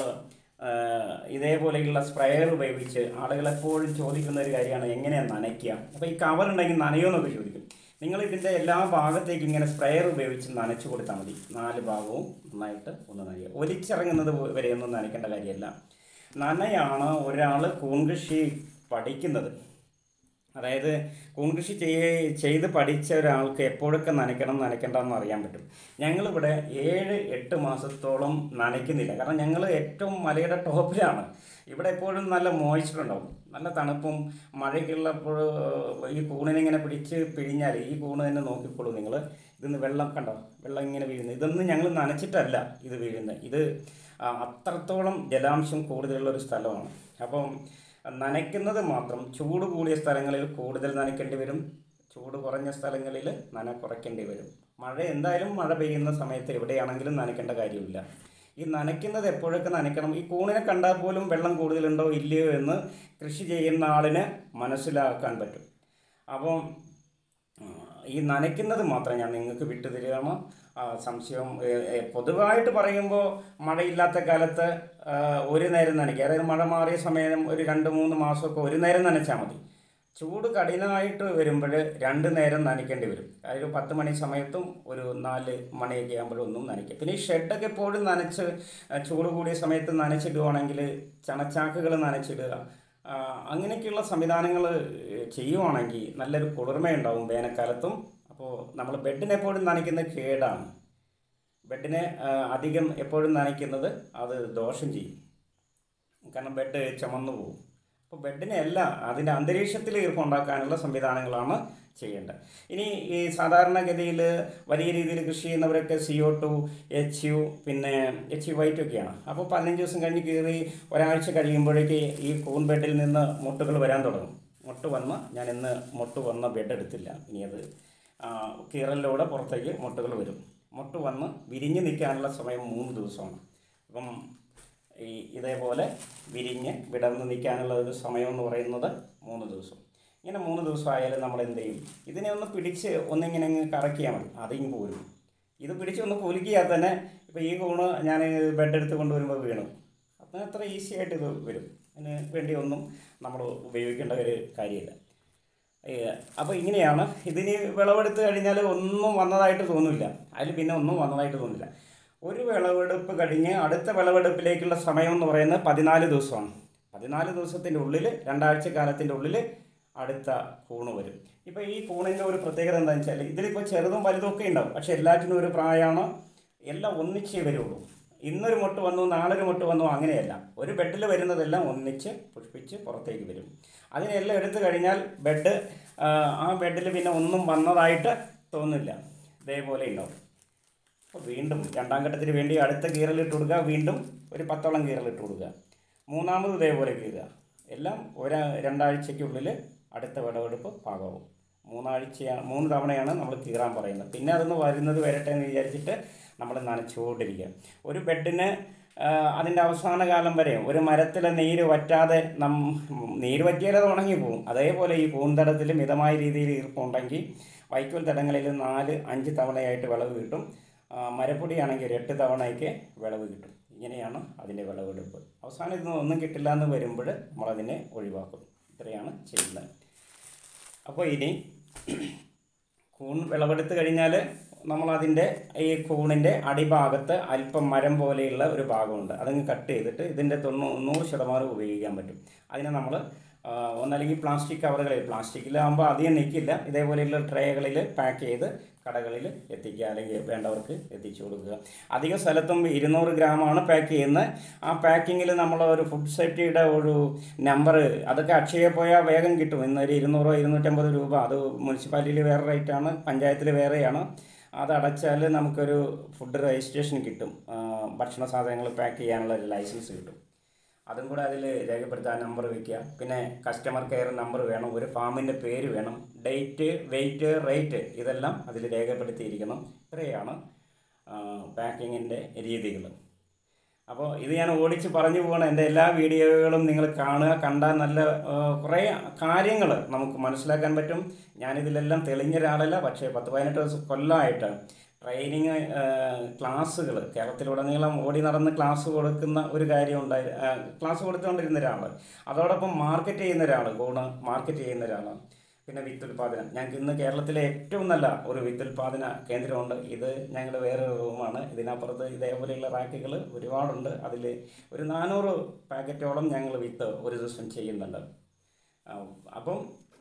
ഇതേപോലെയുള്ള സ്പ്രെയർ ഉപയോഗിച്ച് ആളുകൾ എപ്പോഴും ചോദിക്കുന്ന ഒരു കാര്യമാണ് എങ്ങനെയാണ് നനയ്ക്കുക അപ്പോൾ ഈ കവർ ഉണ്ടെങ്കിൽ നനയോന്നൊക്കെ ചോദിക്കും നിങ്ങൾ ഇതിൻ്റെ എല്ലാ ഭാഗത്തേക്കും ഇങ്ങനെ സ്പ്രെയർ ഉപയോഗിച്ച് നനച്ചു കൊടുത്താൽ മതി നാല് ഭാഗവും നന്നായിട്ട് ഒന്ന് നനയുക ഒലിച്ചിറങ്ങുന്നത് വരെയൊന്നും നനയ്ക്കേണ്ട കാര്യമല്ല നനയാണ് ഒരാൾ കൂൺകൃഷി പഠിക്കുന്നത് അതായത് കൂൺകൃഷി ചെയ്യ ചെയ്ത് പഠിച്ച ഒരാൾക്ക് എപ്പോഴൊക്കെ നനയ്ക്കണം നനയ്ക്കണ്ടെന്ന് അറിയാൻ പറ്റും ഞങ്ങളിവിടെ ഏഴ് എട്ട് മാസത്തോളം നനയ്ക്കുന്നില്ല കാരണം ഞങ്ങൾ ഏറ്റവും മലയുടെ ടോപ്പിലാണ് ഇവിടെ എപ്പോഴും നല്ല മോയ്സ്ചർ ഉണ്ടാവും നല്ല തണുപ്പും മഴയ്ക്കുള്ളപ്പോൾ ഈ കൂണിനെ ഇങ്ങനെ പിടിച്ച് പിഴിഞ്ഞാൽ ഈ കൂണ് തന്നെ നോക്കിക്കോളൂ നിങ്ങൾ ഇതിന്ന് വെള്ളം കണ്ടോ വെള്ളം ഇങ്ങനെ വീഴുന്നത് ഇതൊന്നും ഞങ്ങൾ നനച്ചിട്ടല്ല ഇത് വീഴുന്നത് ഇത് ആ, അത്രത്തോളം ജലാംശം കൂടുതലുള്ള ഒരു സ്ഥലമാണ് അപ്പം നനയ്ക്കുന്നത് മാത്രം ചൂട് കൂടിയ സ്ഥലങ്ങളിൽ കൂടുതൽ നനയ്ക്കേണ്ടി വരും ചൂട് കുറഞ്ഞ സ്ഥലങ്ങളിൽ നന കുറയ്ക്കേണ്ടി വരും മഴ എന്തായാലും മഴ പെയ്യുന്ന സമയത്ത് എവിടെയാണെങ്കിലും നനയ്ക്കേണ്ട കാര്യമില്ല ഈ നനയ്ക്കുന്നത് എപ്പോഴൊക്കെ നനയ്ക്കണം ഈ കൂണിനെ കണ്ടാൽ പോലും വെള്ളം കൂടുതലുണ്ടോ ഇല്ലയോ എന്ന് കൃഷി ചെയ്യുന്ന ആളിന് മനസ്സിലാക്കാൻ പറ്റും അപ്പം ആ, ഈ നനയ്ക്കുന്നത് മാത്രം ഞാൻ നിങ്ങൾക്ക് വിട്ടു തരികയാണ് ആ, സംശയം ഏ, ഏ, പൊതുവായിട്ട് പറയുമ്പോൾ മഴയില്ലാത്ത കാലത്ത് ആ, ഒരു നേരം നനയ്ക്കുക അതായത് മഴ മാറിയ സമയം ഒരു രണ്ട് മൂന്ന് മാസമൊക്കെ ഒരു നേരം നനച്ചാൽ മതി ചൂട് കഠിനമായിട്ട് വരുമ്പോൾ രണ്ട് നേരം നനയ്ക്കേണ്ടി വരും അതായത് പത്ത് മണി സമയത്തും ഒരു നാല് മണിയൊക്കെ ആകുമ്പോഴും ഒന്നും നനയ്ക്കുക പിന്നെ ഈ ഷെഡൊക്കെ എപ്പോഴും നനച്ച് ആ, ചൂട് കൂടിയ സമയത്ത് നനച്ചിടുവാണെങ്കിൽ ചണച്ചാക്കുകൾ നനച്ചിടുക ആ, അങ്ങനെയൊക്കെയുള്ള സംവിധാനങ്ങൾ ചെയ്യുവാണെങ്കിൽ നല്ലൊരു കുളിർമയുണ്ടാവും വേനൽക്കാലത്തും അപ്പോൾ നമ്മൾ ബെഡിനെപ്പോഴും നനയ്ക്കുന്ന കേടാണ് ബെഡിനെ ആ, അധികം എപ്പോഴും നനയ്ക്കുന്നത് അത് ദോഷം ചെയ്യും കാരണം ബെഡ് ചുമന്നു പോകും അപ്പോൾ ബെഡിനെ അല്ല അതിൻ്റെ അന്തരീക്ഷത്തിൽ ഈർപ്പമുണ്ടാക്കാനുള്ള സംവിധാനങ്ങളാണ് ചെയ്യേണ്ടത് ഇനി ഈ സാധാരണഗതിയിൽ വലിയ രീതിയിൽ കൃഷി ചെയ്യുന്നവരൊക്കെ C O two H U പിന്നെ എച്ച് യു വൈറ്റ് ഒക്കെയാണ് അപ്പോൾ പതിനഞ്ച് ദിവസം കഴിഞ്ഞ് കീറി ഒരാഴ്ച കഴിയുമ്പോഴേക്ക് ഈ കൂൺ ബെഡിൽ നിന്ന് മുട്ടുകൾ വരാൻ തുടങ്ങും മുട്ട് വന്ന് ഞാൻ ഇന്ന് മുട്ട് വന്ന ബെഡ് എടുത്തില്ല ഇനി അത് ആ, കീറലിലൂടെ പുറത്തേക്ക് മുട്ടുകൾ വരും മുട്ട് വന്ന് വിരിഞ്ഞ് നിൽക്കാനുള്ള സമയം മൂന്ന് ദിവസമാണ് അപ്പം ഈ ഇതേപോലെ വിരിഞ്ഞ് വിടർന്ന് നിൽക്കാനുള്ള ഒരു സമയം എന്ന് പറയുന്നത് മൂന്ന് ദിവസം ഇങ്ങനെ മൂന്ന് ദിവസം ആയാലും നമ്മൾ എന്ത് ചെയ്യും ഇതിനെ ഒന്ന് പിടിച്ച് ഒന്നിങ്ങനെ അങ്ങ് കറക്കിയാൽ മതി അതിങ്ങ് പോരും ഇത് പിടിച്ച് ഒന്ന് കുലുക്കിയാൽ തന്നെ ഇപ്പോൾ ഈ കൂണ് ഞാൻ ബെഡ് എടുത്ത് കൊണ്ടുവരുമ്പോൾ വീണു അപ്പം അത്ര ഈസി ആയിട്ട് ഇത് വരും അതിന് വേണ്ടി ഒന്നും നമ്മൾ ഉപയോഗിക്കേണ്ട ഒരു കാര്യമില്ല അപ്പോൾ ഇങ്ങനെയാണ് ഇതിന് വിളവെടുത്ത് കഴിഞ്ഞാൽ ഒന്നും വന്നതായിട്ട് തോന്നില്ല അതിൽ പിന്നെ ഒന്നും വന്നതായിട്ട് തോന്നില്ല ഒരു വിളവെടുപ്പ് കഴിഞ്ഞ് അടുത്ത വിളവെടുപ്പിലേക്കുള്ള സമയം എന്ന് പറയുന്നത് പതിനാല് ദിവസമാണ് പതിനാല് ദിവസത്തിൻ്റെ ഉള്ളിൽ രണ്ടാഴ്ച കാലത്തിൻ്റെ ഉള്ളിൽ അടുത്ത കൂണ് വരും ഇപ്പോൾ ഈ കൂണിൻ്റെ ഒരു പ്രത്യേകത എന്താണെന്ന് വെച്ചാൽ ഇതിലിപ്പോൾ ചെറുതും വലുതും ഒക്കെ ഉണ്ടാവും പക്ഷേ എല്ലാറ്റിനും ഒരു പ്രായമാണ് എല്ലാം ഒന്നിച്ചേ വരുള്ളൂ ഇന്നൊരു മുട്ട് വന്നു നാളൊരു മുട്ട് വന്നു അങ്ങനെയല്ല ഒരു ബെഡിൽ വരുന്നതെല്ലാം ഒന്നിച്ച് പുഷ്പിച്ച് പുറത്തേക്ക് വരും അതിനെല്ലാം എടുത്തു കഴിഞ്ഞാൽ ബെഡ് ആ, ആ ബെഡിൽ പിന്നെ ഒന്നും വന്നതായിട്ട് തോന്നില്ല ഇതേപോലെ ഉണ്ടാവും അപ്പോൾ വീണ്ടും രണ്ടാം ഘട്ടത്തിന് വേണ്ടി അടുത്ത കീറലിട്ട് കൊടുക്കുക വീണ്ടും ഒരു പത്തോളം കീറലിട്ട് കൊടുക്കുക മൂന്നാമത് ഇതേപോലെ കീറുക എല്ലാം ഒരു രണ്ടാഴ്ചയ്ക്കുള്ളിൽ അടുത്ത വിളവെടുപ്പ് പാകമാവും മൂന്നാഴ്ചയാണ് മൂന്ന് തവണയാണ് നമ്മൾ കീറാൻ പറയുന്നത് പിന്നെ അതൊന്ന് വരുന്നത് വരട്ടെ എന്ന് വിചാരിച്ചിട്ട് നമ്മൾ നനച്ചുകൊണ്ടിരിക്കുക ഒരു ബെഡിന് അതിൻ്റെ അവസാന കാലം വരെ ഒരു മരത്തിലെ നീര് വറ്റാതെ നം നീര് വറ്റിയാൽ അത് ഉണങ്ങി പോകും അതേപോലെ ഈ പൂന്തടത്തിൽ മിതമായ രീതിയിൽ ഈർപ്പമുണ്ടെങ്കിൽ വൈക്കോൽ തടങ്ങളിൽ നാല് അഞ്ച് തവണയായിട്ട് വിളവ് കിട്ടും ആ, മരപ്പൊടിയാണെങ്കിൽ ഒരു എട്ട് തവണയ്ക്ക് വിളവ് കിട്ടും ഇങ്ങനെയാണ് അതിൻ്റെ വിളവെടുപ്പ് അവസാനം ഇതൊന്നും ഒന്നും കിട്ടില്ല എന്ന് വരുമ്പോൾ നമ്മളതിനെ ഒഴിവാക്കും ഇത്രയാണ് ചെയ്യുന്നത് അപ്പോൾ ഇനി കൂൺ വിളവെടുത്ത് കഴിഞ്ഞാൽ നമ്മളതിൻ്റെ ഈ കൂണിൻ്റെ അടിഭാഗത്ത് അല്പം മരം പോലെയുള്ള ഒരു ഭാഗമുണ്ട് അതങ്ങ് കട്ട് ചെയ്തിട്ട് ഇതിൻ്റെ തൊണ്ണൂ നൂറ് ശതമാനം ഉപയോഗിക്കാൻ പറ്റും അതിനെ നമ്മൾ ഒന്നല്ലെങ്കിൽ പ്ലാസ്റ്റിക് കവറുകളിൽ പ്ലാസ്റ്റിക്കിലാകുമ്പോൾ അധികം നിൽക്കില്ല ഇതേപോലെയുള്ള ട്രേകളിൽ പാക്ക് ചെയ്ത് കടകളിൽ എത്തിക്കുക അല്ലെങ്കിൽ വേണ്ടവർക്ക് എത്തിച്ചു കൊടുക്കുക അധിക സ്ഥലത്തും ഇരുന്നൂറ് ഗ്രാമാണ് പാക്ക് ചെയ്യുന്നത് ആ പാക്കിങ്ങിൽ നമ്മൾ ഒരു ഫുഡ് സേഫ്റ്റിയുടെ ഒരു നമ്പർ അതൊക്കെ അക്ഷയ പോയാൽ വേഗം കിട്ടും ഇന്നൊരു ഇരുന്നൂറോ ഇരുന്നൂറ്റമ്പത് രൂപ അത് മുനിസിപ്പാലിറ്റിയിൽ വേറെ റേറ്റാണ് പഞ്ചായത്തിൽ വേറെയാണ് അത് അടച്ചാൽ നമുക്കൊരു ഫുഡ് രജിസ്ട്രേഷൻ കിട്ടും ആ, ഭക്ഷണ സാധനങ്ങൾ പാക്ക് ചെയ്യാനുള്ള ഒരു ലൈസൻസ് കിട്ടും അതും കൂടെ അതിൽ രേഖപ്പെടുത്താൻ നമ്പർ വയ്ക്കുക പിന്നെ കസ്റ്റമർ കെയർ നമ്പർ വേണം ഒരു ഫാമിൻ്റെ പേര് വേണം ഡേറ്റ് വെയിറ്റ് റേറ്റ് ഇതെല്ലാം അതിൽ രേഖപ്പെടുത്തിയിരിക്കണം ഇത്രയാണ് പാക്കിങ്ങിൻ്റെ രീതികൾ അപ്പോൾ ഇത് ഞാൻ ഓടിച്ച് പറഞ്ഞു പോകണം എൻ്റെ എല്ലാ വീഡിയോകളും നിങ്ങൾ കാണുക കണ്ടാൽ നല്ല ആ, കുറേ കാര്യങ്ങൾ നമുക്ക് മനസ്സിലാക്കാൻ പറ്റും ഞാനിതിലെല്ലാം തെളിഞ്ഞ ഒരാളല്ല പക്ഷേ പത്ത് പതിനെട്ട് ദിവസം കൊല്ലമായിട്ട് ട്രെയിനിങ് ക്ലാസ്സുകൾ കേരളത്തിലുടനീളം ഓടി നടന്ന് ക്ലാസ് കൊടുക്കുന്ന ഒരു കാര്യം ഉണ്ടായി ആ, ക്ലാസ് കൊടുത്തുകൊണ്ടിരുന്ന ഒരാൾ അതോടൊപ്പം മാർക്കറ്റ് ചെയ്യുന്ന ഒരാൾ ഗുണ മാർക്കറ്റ് ചെയ്യുന്ന ഒരാളാണ് പിന്നെ വിത്തുൽപാദനം ഞങ്ങൾക്ക് ഇന്ന് കേരളത്തിലെ ഏറ്റവും നല്ല ഒരു വിത്തുൽപാദന കേന്ദ്രമുണ്ട് ഇത് ഞങ്ങളുടെ വേറൊരു റൂമാണ് ഇതിനപ്പുറത്ത് ഇതേപോലെയുള്ള റാക്കുകൾ ഒരുപാടുണ്ട് അതിൽ ഒരു നാനൂറ് പാക്കറ്റോളം ഞങ്ങൾ വിത്ത് ഒരു ദിവസം ചെയ്യുന്നുണ്ട് ആ, അപ്പം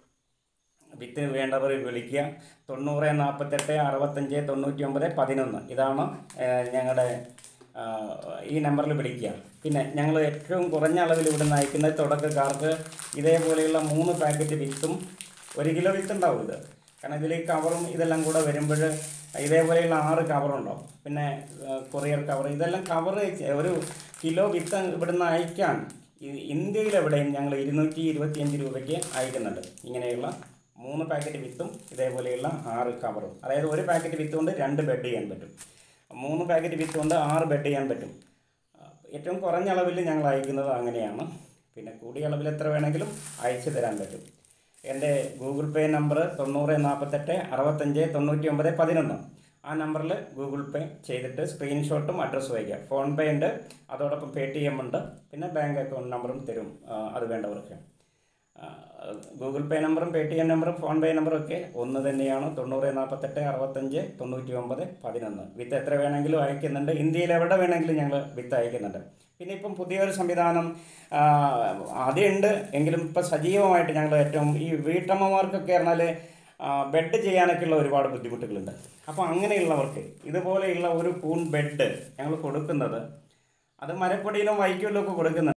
വിത്തിന് വേണ്ടവർ വിളിക്കുക തൊണ്ണൂറ് നാൽപ്പത്തെട്ട് അറുപത്തഞ്ച് തൊണ്ണൂറ്റി ഒമ്പത് പതിനൊന്ന് ഇതാണ് ഏഹ്, ഞങ്ങളുടെ ആ, ഈ നമ്പറിൽ വിളിക്കുക പിന്നെ ഞങ്ങൾ ഏറ്റവും കുറഞ്ഞ അളവിൽ ഇവിടെ നിന്ന് അയക്കുന്നത് തുടക്കക്കാർക്ക് ഇതേപോലെയുള്ള മൂന്ന് പാക്കറ്റ് വിത്തും ഒരു കിലോ വിത്ത് ഉണ്ടാവും ഇത് കാരണം ഇതിൽ കവറും ഇതെല്ലാം കൂടെ വരുമ്പോൾ ഇതേപോലെയുള്ള ആറ് കവറുണ്ടാവും പിന്നെ കൊറിയർ കവർ ഇതെല്ലാം കവർ ഒരു കിലോ വിത്ത് ഇവിടുന്ന് അയക്കാൻ ഈ- ഇന്ത്യയിലെവിടെയും ഞങ്ങൾ ഇരുന്നൂറ്റി ഇരുപത്തിയഞ്ച് രൂപയ്ക്ക് അയക്കുന്നുണ്ട് ഇങ്ങനെയുള്ള മൂന്ന് പാക്കറ്റ് വിത്തും ഇതേപോലെയുള്ള ആറ് കവറും അതായത് ഒരു പാക്കറ്റ് വിത്ത് കൊണ്ട് രണ്ട് ബെഡ് ചെയ്യാൻ പറ്റും മൂന്ന് പാക്കറ്റ് വിത്ത് കൊണ്ട് ആറ് ബെഡ് ചെയ്യാൻ പറ്റും ഏറ്റവും കുറഞ്ഞ അളവിൽ ഞങ്ങൾ അയക്കുന്നത് അങ്ങനെയാണ് പിന്നെ കൂടിയ അളവിൽ എത്ര വേണമെങ്കിലും അയച്ചു തരാൻ പറ്റും എൻ്റെ ഗൂഗിൾ പേ നമ്പർ തൊണ്ണൂറ് നാൽപ്പത്തെട്ട് അറുപത്തഞ്ച് തൊണ്ണൂറ്റി ഒമ്പത് പതിനൊന്ന് ആ നമ്പറിൽ ഗൂഗിൾ പേ ചെയ്തിട്ട് സ്ക്രീൻഷോട്ടും അഡ്രസ്സും അയക്കുക ഫോൺ പേ ഉണ്ട് അതോടൊപ്പം പേ ടി എം ഉണ്ട് പിന്നെ ബാങ്ക് അക്കൗണ്ട് നമ്പറും തരും ആ, അത് വേണ്ടവർക്ക് ആ, ഗൂഗിൾ പേ നമ്പറും പേ ടി എം നമ്പറും ഫോൺ പേ നമ്പറും ഒക്കെ ഒന്ന് തന്നെയാണ് തൊണ്ണൂറ് നാൽപ്പത്തെട്ട് അറുപത്തഞ്ച് തൊണ്ണൂറ്റി ഒമ്പത് പതിനൊന്ന് വിത്ത് എത്ര വേണമെങ്കിലും അയക്കുന്നുണ്ട് ഇന്ത്യയിൽ എവിടെ വേണമെങ്കിലും ഞങ്ങൾ വിത്ത് അയക്കുന്നുണ്ട് പിന്നെ ഇപ്പം പുതിയൊരു സംവിധാനം ആ, ആദ്യമുണ്ട് എങ്കിലും ഇപ്പം സജീവമായിട്ട് ഞങ്ങൾ ഏറ്റവും ഈ വീട്ടമ്മമാർക്കൊക്കെ പറഞ്ഞാൽ ആ, ബെഡ് ചെയ്യാനൊക്കെയുള്ള ഒരുപാട് ബുദ്ധിമുട്ടുകളുണ്ട് അപ്പോൾ അങ്ങനെയുള്ളവർക്ക് ഇതുപോലെയുള്ള ഒരു കൂൺ ബെഡ് ഞങ്ങൾ കൊടുക്കുന്നത് അത് മരപ്പൊടിയിലും വൈക്കോലും ഒക്കെ കൊടുക്കുന്നുണ്ട്